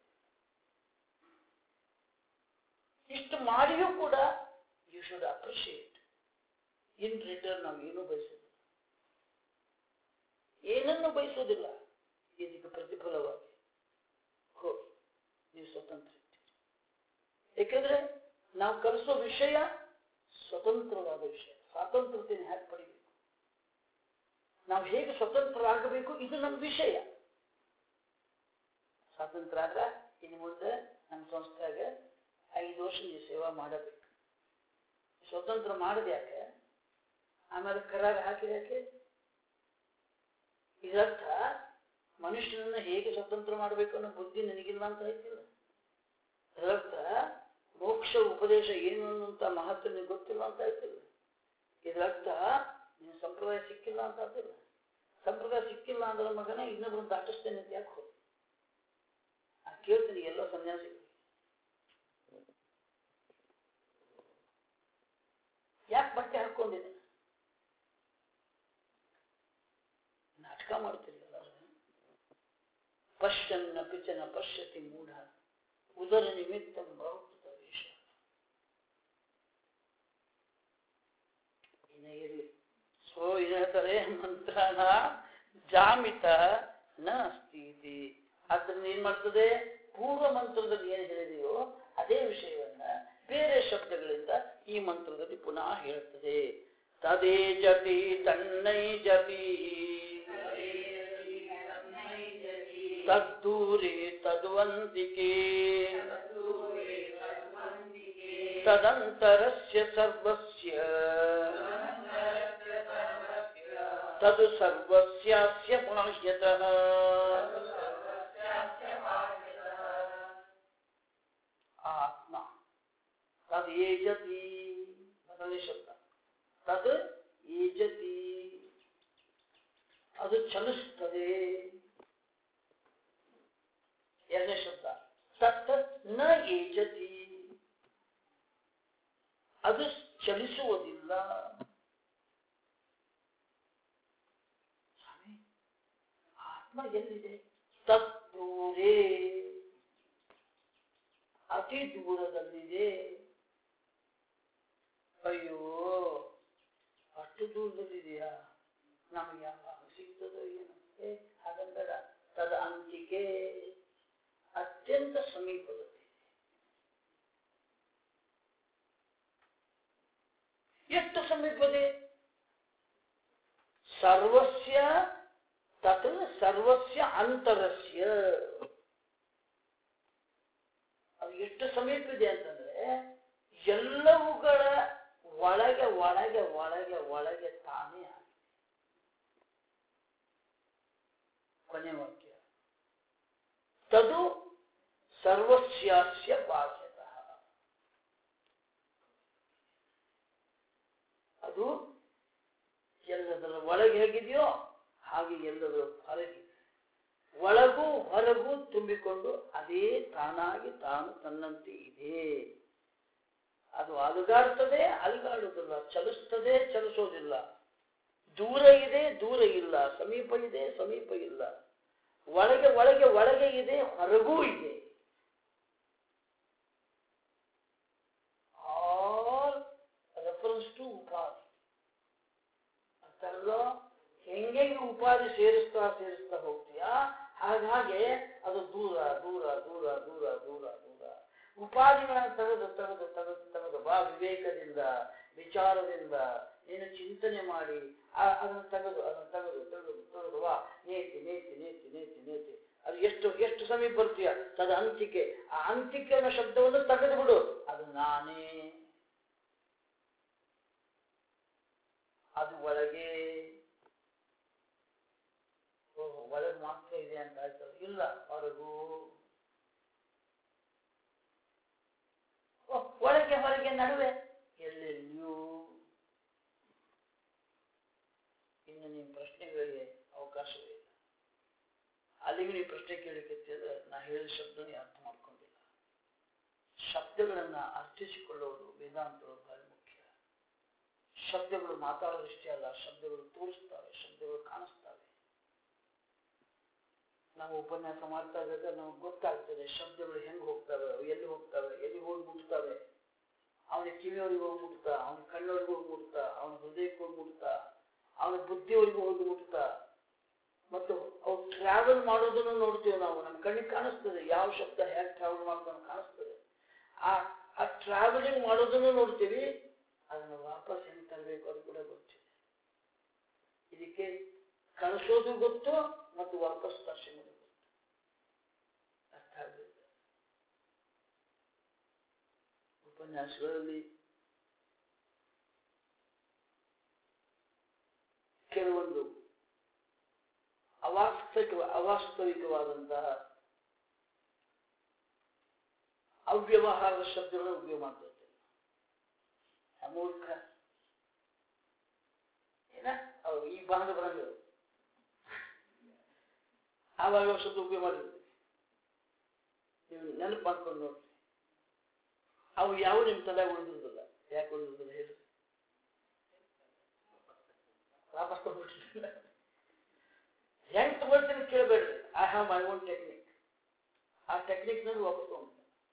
ಇಷ್ಟು ಮಾಡಿಯೂ ಕೂಡ you should appreciate in return ನಾವು ಏನೂ ಬಯಸೋದಿಲ್ಲ ಏನನ್ನು ಬಯಸೋದಿಲ್ಲ ಇದಕ್ಕೆ ಪ್ರತಿಫಲವಾಗಿ ಹೋಗಿ ನೀವು ಸ್ವತಂತ್ರ ಇದ್ದೀರಿ. ಏಕೆಂದ್ರೆ ನಾವು ಕಲಿಸೋ ವಿಷಯ ಸ್ವತಂತ್ರವಾದ ವಿಷಯ ಸ್ವಾತಂತ್ರ್ಯತೆಯನ್ನು ಹೇಗೆ ಪಡಿಬೇಕು ನಾವು ಹೇಗೆ ಸ್ವತಂತ್ರರಾಗಬೇಕು ಇದು ನಮ್ಮ ವಿಷಯ ಸ್ವಾತಂತ್ರ್ಯ ಆದ್ರೆ ಇನ್ನು ಮುಂದೆ ನಮ್ಮ ಸಂಸ್ಥೆಯಾಗ ಐದು ವರ್ಷ ನೀವು ಸೇವಾ ಮಾಡಬೇಕು ಸ್ವತಂತ್ರ ಮಾಡದೆ ಯಾಕೆ ಆಮೇಲೆ ಕರಾರ ಹಾಕಿದ ಯಾಕೆ ಇದರ್ಥ ಮನುಷ್ಯನನ್ನ ಹೇಗೆ ಸ್ವತಂತ್ರ ಮಾಡಬೇಕು ಅನ್ನೋ ಬುದ್ಧಿ ನನಗಿಲ್ಲ ಅಂತ ಐತಿಲ್ಲ ಇದರರ್ಥ ಮೋಕ್ಷ ಉಪದೇಶ ಏನು ಅನ್ನುವಂತ ಮಹತ್ವ ನಿನಗೆ ಗೊತ್ತಿಲ್ಲ ಅಂತ ಐತಿಲ್ಲ ಇದರರ್ಥ ನಿನ್ನ ಸಂಪ್ರದಾಯ ಸಿಕ್ಕಿಲ್ಲ ಅಂತ ಆಗ್ತಿಲ್ಲ ಸಂಪ್ರದಾಯ ಸಿಕ್ಕಿಲ್ಲ ಅಂದ್ರೆ ಮಗನ ಇನ್ನೊಬ್ಬರನ್ನ ದಾಟಿಸ್ತೇನೆ ಅಂತ ಯಾಕೆ ಹೋಗಿ ಆ ಕೇಳ್ತೀನಿ ಎಲ್ಲ ಸನ್ಯಾಸಿಗಳು ಯಾಕೆ ಬಟ್ಟೆ ಹಾಕೊಂಡಿದ್ದೆ ನಾಟಕ ಮಾಡ್ತೀರಿ ಎಲ್ಲರೂ ಪಶ್ಯನ್ನ ಪಿಚನ ಪಶ್ಯತಿ ಮೂಢ ಉದರ ನಿಮಿತ್ತ ಬಹುಕೃತ ವೇಷ ಇನ್ನ ಇರ್ಲಿ ಸೊ ಇದು ಹೇಳ್ತಾರೆ ಮಂತ್ರನ ಜಾಮಿತ ನ ಅಸ್ತಿ ಇತಿ ಅದನ್ನ ಏನ್ ಮಾಡ್ತದೆ ಪೂರ್ವ ಮಂತ್ರದಲ್ಲಿ ಏನು ಹೇಳಿದೆಯೋ ಅದೇ ವಿಷಯವನ್ನ ಬೇರೆ ಶಬ್ದಗಳಿಂದ ಈ ಮಂತ್ರದಲ್ಲಿ ಪುನಃ ಹೇಳ್ತದೆ ತದೇ ಜತಿ ತನ್ನೈ ಜತಿ ತದ್ದೂರೆ ತದ್ವಂತಿಕೆ ತದಂತರಸ್ಯ ಸರ್ವಸ್ಯ ತದು ಸರ್ವಸ್ಯಾಸ್ಯ ಬಾಹ್ಯತಃ ಆತ್ಮ ತದ್ ಏಜತಿ ಮೊದಲನೇ ಶಬ್ದ ತದ್ ಏಜತಿ ಅದು ಚಲಿಸ್ತದೆ ಎರಡನೇ ಶಬ್ದ ತತ್ ನ ಏಜತಿ ಅದು ಚಲಿಸುವುದಿಲ್ಲ ಸ್ವಾಮಿ, ಆತ್ಮ ಎಲ್ಲಿದೆ ತದ್ದೂರೇ ಅತಿ ದೂರದಲ್ಲಿದೆ ಅಯ್ಯೋ ಅಷ್ಟು ದೂರದಲ್ಲಿದೆಯಾ ನಮಗೆ ಯಾವಾಗ ಸಿಗ್ತದೋ ಏನು ಏ ಹಾಗಂಬೇಡ ತದ ಅಂತಿಕೆ ಅತ್ಯಂತ ಸಮೀಪದಲ್ಲಿ ಎಷ್ಟು ಸಮೀಪದೆ ಸರ್ವಸ್ಯ ತತ್ ಸರ್ವಸ್ಯ ಅಂತರಸ್ಯ ಅದು ಎಷ್ಟು ಸಮೀಪ ಇದೆ ಅಂತಂದ್ರೆ ಎಲ್ಲವುಗಳ ಒಳಗೆ ಒಳಗೆ ಒಳಗೆ ಒಳಗೆ ತಾನೇ ಆಗಿದೆ ಕೊನೆ ವಾಕ್ಯ ತದು ಸರ್ವಸ್ಯಾಸ್ಯ ಬಾಧ್ಯತಃ ಅದು ಎಲ್ಲದರ ಒಳಗೆ ಹೇಗಿದೆಯೋ ಹಾಗೆ ಎಲ್ಲದರ ಹೊರಗಿದೆ ಒಳಗೂ ಹೊರಗೂ ತುಂಬಿಕೊಂಡು ಅದೇ ತಾನಾಗಿ ತಾನು ತನ್ನಂತೆ ಇದೆ ಅದು ಅಲುಗಾಡ್ತದೆ ಅಲುಗಾಡುವುದಿಲ್ಲ ಚಲಿಸ್ತದೆ ಚಲಿಸೋದಿಲ್ಲ ದೂರ ಇದೆ ದೂರ ಇಲ್ಲ ಸಮೀಪ ಇದೆ ಸಮೀಪ ಇಲ್ಲ ಒಳಗೆ ಒಳಗೆ ಒಳಗೆ ಇದೆ ಹೊರಗೂ ಇದೆ ಆಲ್ ರೆಫರೆನ್ಸ್ ಟು ಉಪಾಧಿ ಅರ್ಥಲ್ಲ ಹೆಂಗೆ ಉಪಾಧಿ ಸೇರಿಸ್ತಾ ಸೇರಿಸ್ತಾ ಹೋಗ್ತೀಯಾ ಹಾಗಾಗಿ ಅದು ದೂರ ದೂರ ದೂರ ದೂರ ದೂರ ದೂರ ಉಪಾಧಿಗಳನ್ನು ತೆಗೆದು ತೆಗೆದು ತೆಗೆದು ತೆಗೆದು ಬಾ ವಿವೇಕದಿಂದ ವಿಚಾರದಿಂದ ನೀನು ಚಿಂತನೆ ಮಾಡಿ ಆ- ಅದನ್ನು ತೆಗೆದು ಅದನ್ನು ತೆಗೆದು ತೆಗೆದು ತೆಗೆದು ಬಾ ನೇತಿ ನೇತಿ ನೇತಿ ನೇತಿ ನೇತಿ ಅದು ಎಷ್ಟು ಎಷ್ಟು ಸಮೀಪ ಬರ್ತೀಯ ತದ ಅಂತಿಕೆ ಆ ಅಂತಿಕೆ ಅನ್ನೋ ಶಬ್ದವನ್ನು ತೆಗೆದು ಬಿಡು ಅದು ನಾನೇ ಅದು ಒಳಗೆ ಓಹ್, ಒಳಗೆ ಮಾತ್ರ ಇದೆ ಅಂತ ಆಯ್ತಲ್ಲ ಇಲ್ಲ ಹೊರಗೂ ಓಹ್, ಒಳಗೆ ಹೊರಗೆ ನಡುವೆ ಎಲ್ಲೆಲ್ಲಿಯೂ ಇನ್ನು ನಿಮ್ಮ ಪ್ರಶ್ನೆಗಳಿಗೆ ಅವಕಾಶವೇ ಇಲ್ಲ ಅಲ್ಲಿಗೆ ನೀವು ಪ್ರಶ್ನೆ ಕೇಳಲಿಕ್ಕೆ ನಾ ಹೇಳಿದ ಶಬ್ದನೇ ಅರ್ಥ ಮಾಡ್ಕೊಂಡಿಲ್ಲ ಶಬ್ದಗಳನ್ನ ಅರ್ಥಿಸಿಕೊಳ್ಳುವುದು ವೇದಾಂತಗಳು ಬಹಳ ಮುಖ್ಯ ಶಬ್ದಗಳು ಮಾತಾಡೋದಷ್ಟೇ ಅಲ್ಲ ಶಬ್ದಗಳು ತೋರಿಸ್ತವೆ ಶಬ್ದಗಳು ಕಾಣಿಸ್ತವೆ ನಾವು ಉಪನ್ಯಾಸ ಮಾಡ್ತಾ ಇದ್ದಾಗ ನಮಗೆ ಗೊತ್ತಾಗ್ತದೆ ಶಬ್ದಗಳು ಹೆಂಗ್ ಹೋಗ್ತವೆ ಅವು ಎಲ್ಲಿ ಹೋಗ್ತವೆ ಎಲ್ಲಿ ಹೋಗಿ ಮುಟ್ತವೆ ಅವನ ಕಿವಿಯವರೆಗೆ ಹೋಗಿ ಮುಟ್ತಾ ಅವನ ಕಣ್ಣವರೆಗೆ ಹೋಗಿ ಮುಟ್ತಾ ಅವನ ಹೃದಯಕ್ಕೆ ಹೋಗಿ ಮುಟ್ತಾ ಅವನ ಬುದ್ಧಿವರೆಗೂ ಹೋಗಿ ಮುಟ್ತಾ ಮತ್ತು ಅವು ಟ್ರಾವೆಲ್ ಮಾಡೋದನ್ನು ನೋಡ್ತೀವಿ ನಾವು ನಮ್ಮ ಕಣ್ಣಿಗೆ ಕಾಣಿಸ್ತದೆ ಯಾವ ಶಬ್ದ ಹೇಗೆ ಟ್ರಾವೆಲ್ ಮಾಡ್ತಾನೆ ಕಾಣಿಸ್ತದೆ ಆ ಆ ಟ್ರಾವೆಲಿಂಗ್ ಮಾಡೋದನ್ನು ನೋಡ್ತೀವಿ ಅದನ್ನು ವಾಪಸ್ ಹೆಂಗ್ ತರಬೇಕು ಅದು ಕೂಡ ಗೊತ್ತಿದೆ ಇದಕ್ಕೆ ಕಳಿಸೋದು ಗೊತ್ತು ಮತ್ತು ವಾಪಸ್ ತರ್ಸೋದು ಗೊತ್ತು ಅರ್ಥ ಆಗಬೇಕು ಉಪನ್ಯಾಸಗಳಲ್ಲಿ ಕೆಲವೊಂದು ಅವಾಸ್ತವಿಕ ಅವಾಸ್ತವಿಕವಾದಂತಹ ಅವ್ಯವಹಾರದ ಶಬ್ದಗಳನ್ನು ಉಪಯೋಗ ಮಾಡ್ತಾ ಇದ್ದೇವೆ ಅಮೂರ್ಖ ಏನ ಅವು ಈ ಬಾಂಧ ಬರಂಗ ಆವಾಗ ಒಂದು ಶಬ್ದ ಉಪಯೋಗ ಮಾಡಿರ್ತೀವಿ ನೀವು ನೆನಪು ಮಾಡ್ಕೊಂಡು ನೋಡ್ರಿ ಅವು ಯಾವ ನಿಮ್ಮ ತಲೆ ಉಳಿದಿರೋದಿಲ್ಲ ಯಾಕೆ ಉಳಿದಿರೋದಿಲ್ಲ ಹೇಳಿ ವಾಪಸ್ ತಗೊಂಡ್ಬಿಟ್ಟಿಲ್ಲ ಹೆಂಗ್ ತಗೊಳ್ತೀನಿ ಕೇಳಬೇಡ್ರಿ I have my own technique ಆ ಟೆಕ್ನಿಕ್ ನಲ್ಲಿ ವಾಪಸ್ ತಗೊಂಡು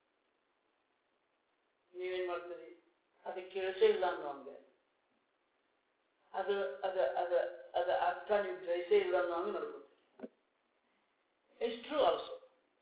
ನೀವೇನ್ ಮಾಡ್ತೀರಿ ಅದು ಕೇಳಿಸೇ ಇಲ್ಲ ಅನ್ನೋ ಹಂಗೆ ಅದು ಅದ ಅದ ಅದ ಅರ್ಥ ನೀವು ಗ್ರಹಿಸೇ ಇಲ್ಲ ಅನ್ನೋ ಹಂಗೆ ನಡ್ಕೊತೀರಿ ಇಟ್ಸ್ ಟ್ರೂ ಆಲ್ಸೋ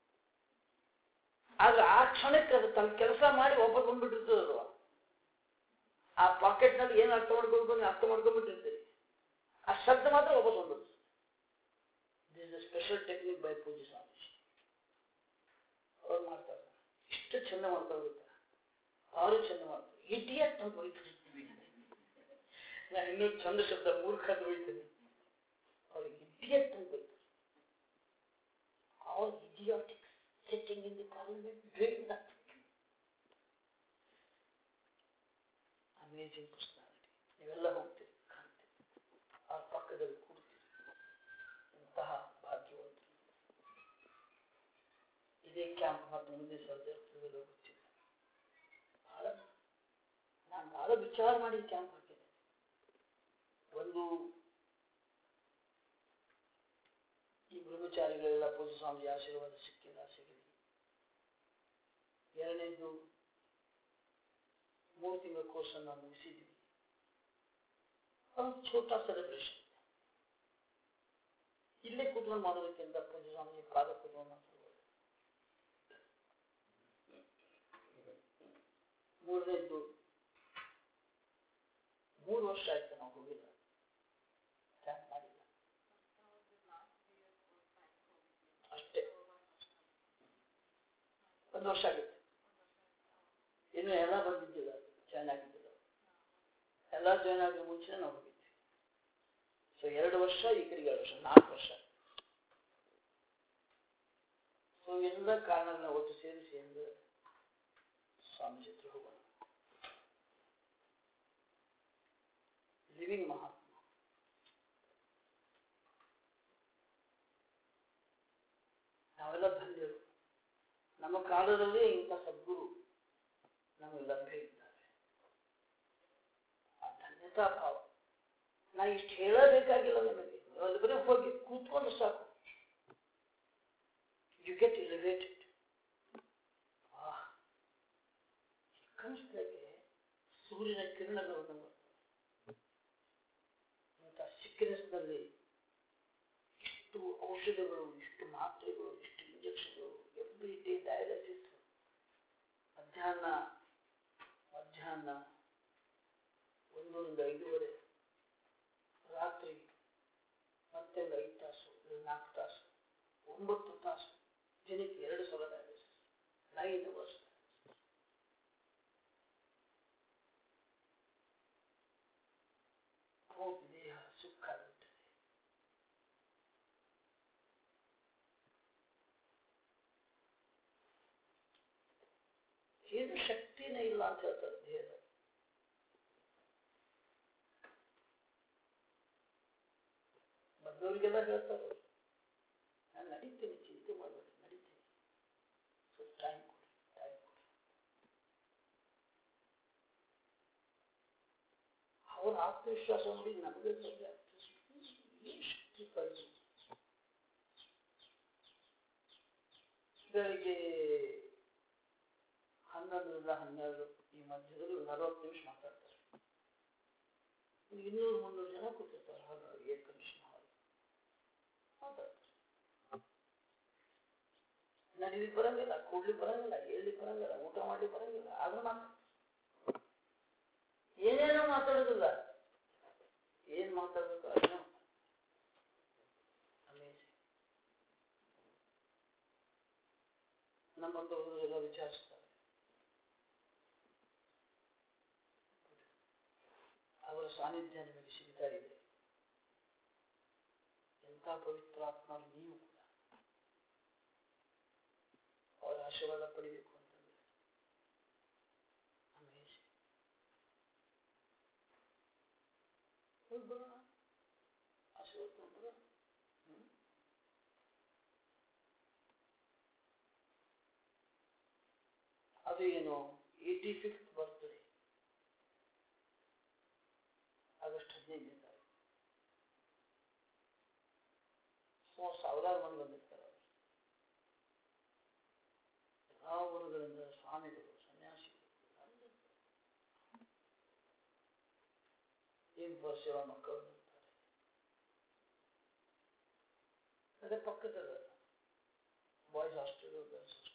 ಆದ್ರೆ ಆ ಕ್ಷಣಕ್ಕೆ ಅದು ತನ್ನ ಕೆಲಸ ಮಾಡಿ ವಾಪಸ್ ಬಂದ್ಬಿಟ್ಟಿರ್ತದಲ್ವ ಆ ಪಾಕೆಟ್ ನಲ್ಲಿ ಏನ್ ಅರ್ಥ ಮಾಡ್ಕೊಳ್ಬೇಕು ನೀವು ಅರ್ಥ ಮಾಡ್ಕೊಂಡ್ಬಿಟ್ಟಿರ್ತೀರಿ ಆ ಶಬ್ದ ಮಾತ್ರ ವಾಪಸ್ ಬಂದ್ಬಿಡ್ತದೆ this is special technique by ಪೂಜೆ ಸ್ವಾಮೀಜಿ ಅವ್ರು ಮಾಡ್ತಾರೆ ಇಷ್ಟು ಚಂದ ಮಾಡ್ತಾರೆ ಗೊತ್ತಾ ಅವರು ಚಂದ ಮಾಡ್ತಾರೆ ಇಡಿಯಟ್ ಅಂತ ಬರೀತಾರೆ ನಾ ಇನ್ನೂ ಚಂದ ಶಬ್ದ ಮೂರ್ಖ ಅಂತ ಬೈತೀನಿ ಅವ್ರಿಗೆ ಇಡಿಯಟ್ ಅಂತ ಬೈತಾರೆ all idiotics sitting in the parliament doing nothing amazing personality ನೀವೆಲ್ಲ ಹೋಗ್ತೀರಿ ಕಾಣ್ತೀರಿ ಅವ್ರ ಪಕ್ಕದಲ್ಲಿ ಕೂಡ್ತೀರಿ ಇಂತಹ ಭಾಗ್ಯವಂತರು ಇದೇ ಕ್ಯಾಂಪ್ ಮತ್ತು ಮುಂದೆ ಸರ್ಜರಿಗೆಲ್ಲ ಗೊತ್ತಿಲ್ಲ ಬಹಳ ನಾನು ಬಹಳ ವಿಚಾರ ಮಾಡಿ ಕ್ಯಾಂಪ್ ಹಾಕಿದೆ ಒಂದು ಈ ಬ್ರಹ್ಮಚಾರಿಗಳೆಲ್ಲ ಪೂಜೆ ಸ್ವಾಮಿ ಆಶೀರ್ವಾದ ಸಿಕ್ಕಿಲ್ಲ ಸಿಗಲಿ ಎರಡನೇದು ಮೂರು ತಿಂಗಳ ಕೋರ್ಸ್ ಅನ್ನು ಮುಗಿಸಿದ್ವಿ ಒಂದು ಛೋಟಾ ಸೆಲೆಬ್ರೇಷನ್ ಇಲ್ಲೇ ಕೂತ್ಕೊಂಡು ಮಾಡೋದಕ್ಕಿಂತ ಪೂಜೆ ಸ್ವಾಮಿ ಕಾಲ ಕೂತ್ಕೊಂಡು ಮಾಡ್ಬೋದು ಮೂರನೇದ್ದು ಮೂರು ವರ್ಷ ಆಯ್ತು ನಾವು ಹೋಗಿಲ್ಲ ಕ್ಯಾಂಪ್ ಮಾಡಿಲ್ಲ ಅಷ್ಟೇ ಒಂದು ವರ್ಷ ಆಗಿತ್ತು ಇನ್ನು ಎಲ್ಲ ಬಂದಿದ್ದಿಲ್ಲ ಜಾಯ್ನ್ ಆಗಿದ್ದಿಲ್ಲ ಎಲ್ಲ ಜಾಯ್ನ್ ಆಗಿ ಮುಂಚೆ ನಾವು ಹೋಗಿದ್ವಿ ಸೊ ಎರಡು ವರ್ಷ ಈ ಕಡೆಗೆ ಎರಡು ವರ್ಷ ನಾಲ್ಕು ವರ್ಷ ಸೊ ಎಲ್ಲ ಕಾರಣಗಳನ್ನ ಒಟ್ಟು ಸೇರಿಸಿ ಎಂದು ಸ್ವಾಮೀಜಿ ಹತ್ರ ಹೋಗೋಣ ಲಿವಿಂಗ್ ಮಹಾತ್ಮ ನಾವೆಲ್ಲ ಧನ್ಯರು ನಮ್ಮ ಕಾಲದಲ್ಲಿ ಇಂಥ ಸದ್ಗುರು ನಮಗೆ ಲಭ್ಯ ಇದ್ದಾರೆ ಆ ಧನ್ಯತಾ ಭಾವ ನಾ ಇಷ್ಟು ಹೇಳಬೇಕಾಗಿಲ್ಲ ನಿಮಗೆ ನೀವು ಅಲ್ಲಿ ಬರೀ ಹೋಗಿ ಕೂತ್ಕೊಂಡು ಸಾಕು ಯು ಗೆಟ್ ಎಲಿವೇಟೆಡ್ ಕನಸಿದಾಗೆ ಸೂರ್ಯನ ಕಿರಣಗಳು ನಮ್ಮ ಇಂಥ ಸಿಕ್ಕಿನೆಸ್ನಲ್ಲಿ ಇಷ್ಟು ಔಷಧಗಳು ಇಷ್ಟು ಮಾತ್ರೆಗಳು ಇಷ್ಟು ಇಂಜೆಕ್ಷನ್ಗಳು ಎವ್ರಿ ಡೇ ಡಯಾಲಿಸಿಸ್ ಮಧ್ಯಾಹ್ನ ಮಧ್ಯಾಹ್ನ ಒಂದೊಂದು ಐದೂವರೆ ರಾತ್ರಿ ಮತ್ತೆ ಒಂದು ಐದು ತಾಸು ಇಲ್ಲ ನಾಲ್ಕು ತಾಸು ಒಂಬತ್ತು ತಾಸು ದಿನಕ್ಕೆ ಎರಡು ಸಲ ಡಯಾಲಿಸಿಸ್ ನೈನ್ ಅವರ್ಸ್ ಹೋಗಿ ದೇಹ ಸುಖ ಆಗುತ್ತದೆ ಏನು ಶಕ್ತಿನೇ ಇಲ್ಲ ಅಂತ ಹೇಳ್ತಾರೆ ದೇಹದ ಬಂದವರಿಗೆಲ್ಲ ಹೇಳ್ತಾರೆ ಅವ್ರು. ನಾನು ನಡೀತೀನಿ ಚಿಂತೆ ಮಾಡಬೇಡಿ ನಡೀತೀನಿ ಸ್ವಲ್ಪ ಟೈಮ್ ಕೊಡಿ ಟೈಮ್ ಕೊಡಿ ಅವರ ಆತ್ಮವಿಶ್ವಾಸ ನೋಡಿ ನಮಗೆ ತೊಂದರೆ ಆಗ್ತದೆ ಏನು ಶಕ್ತಿ ಕಳಿಸಿ ಬೆಳಿಗ್ಗೆ ಹನ್ನೊಂದರಿಂದ ಹನ್ನೆರಡು ಈ ಮಧ್ಯದಲ್ಲಿ ಒಂದು ನಲವತ್ತು ನಿಮಿಷ ಮಾತಾಡ್ತಾರೆ ಇನ್ನೂರು ಮುನ್ನೂರು ಜನ ಕೂತಿರ್ತಾರೆ ಹಾಲ್ ಏರ್ ಕಂಡೀಷನ್ ಹಾಲ್ ಮಾತಾಡ್ತಾರೆ ನಡೀಲಿಕ್ಕೆ ಬರಂಗಿಲ್ಲ ಕೂಡ್ಲಿಕ್ಕೆ ಬರಂಗಿಲ್ಲ ಏಳ್ಲಿಕ್ಕೆ ಬರಂಗಿಲ್ಲ ಊಟ ಮಾಡ್ಲಿಕ್ಕೆ ಬರಂಗಿಲ್ಲ ಆದ್ರೂ ಮಾತಾಡ್ತಾರೆ ಏನೇನೋ ಮಾತಾಡೋದಿಲ್ಲ ಏನ್ ಮಾತಾಡ್ಬೇಕು ಅದನ್ನ ಅಮೇಜಿಂಗ್ ನಮ್ಮಂತ ಹುಡುಗರೆಲ್ಲ ವಿಚಾರಿಸ್ತಾರೆ ಅವರ ಸಾನ್ನಿಧ್ಯ ನಿಮಗೆ ಸಿಗ್ತಾ ಇದೆ ಎಂಥ ಪವಿತ್ರ ಆತ್ಮ ನೀವು ಕೂಡ ಅವರ ಆಶೀರ್ವಾದ ಪಡಿಬೇಕು ಅಂತಂದ್ರೆ ಅಮೇಜಿಂಗ್ ಹೋಗಿ ಬರೋಣ ಆಶೀರ್ವಾದ ತಗೊಂಡ್ ಬರೋಣ ಹ್ಮ್? ಅದು ಏನು ಏಯ್ಟಿ ಫಿಫ್ತ್ ಬರ್ತ್ಡೇ ಆಗಸ್ಟ್ ಹದಿನೈದನೇ ತಾರೀಕು ಸುಮಾರು ಸಾವಿರಾರು ಮಂದಿ ಬಂದಿರ್ತಾರೆ ಅವರು ಎಲ್ಲ ಊರುಗಳಿಂದ ಸ್ವಾಮಿಗಳು ಸನ್ಯಾಸಿಗಳು ಎಲ್ಲರೂ ಬಂದಿರ್ತಾರೆ. ಎಂಟು ವರ್ಷಗಳ ಮಕ್ಕಳು ಬಂದಿರ್ತಾರೆ ಅದೇ ಪಕ್ಕದ ಬಾಯ್ಸ್ ಹಾಸ್ಟೆಲ್ ಗರ್ಲ್ಸ್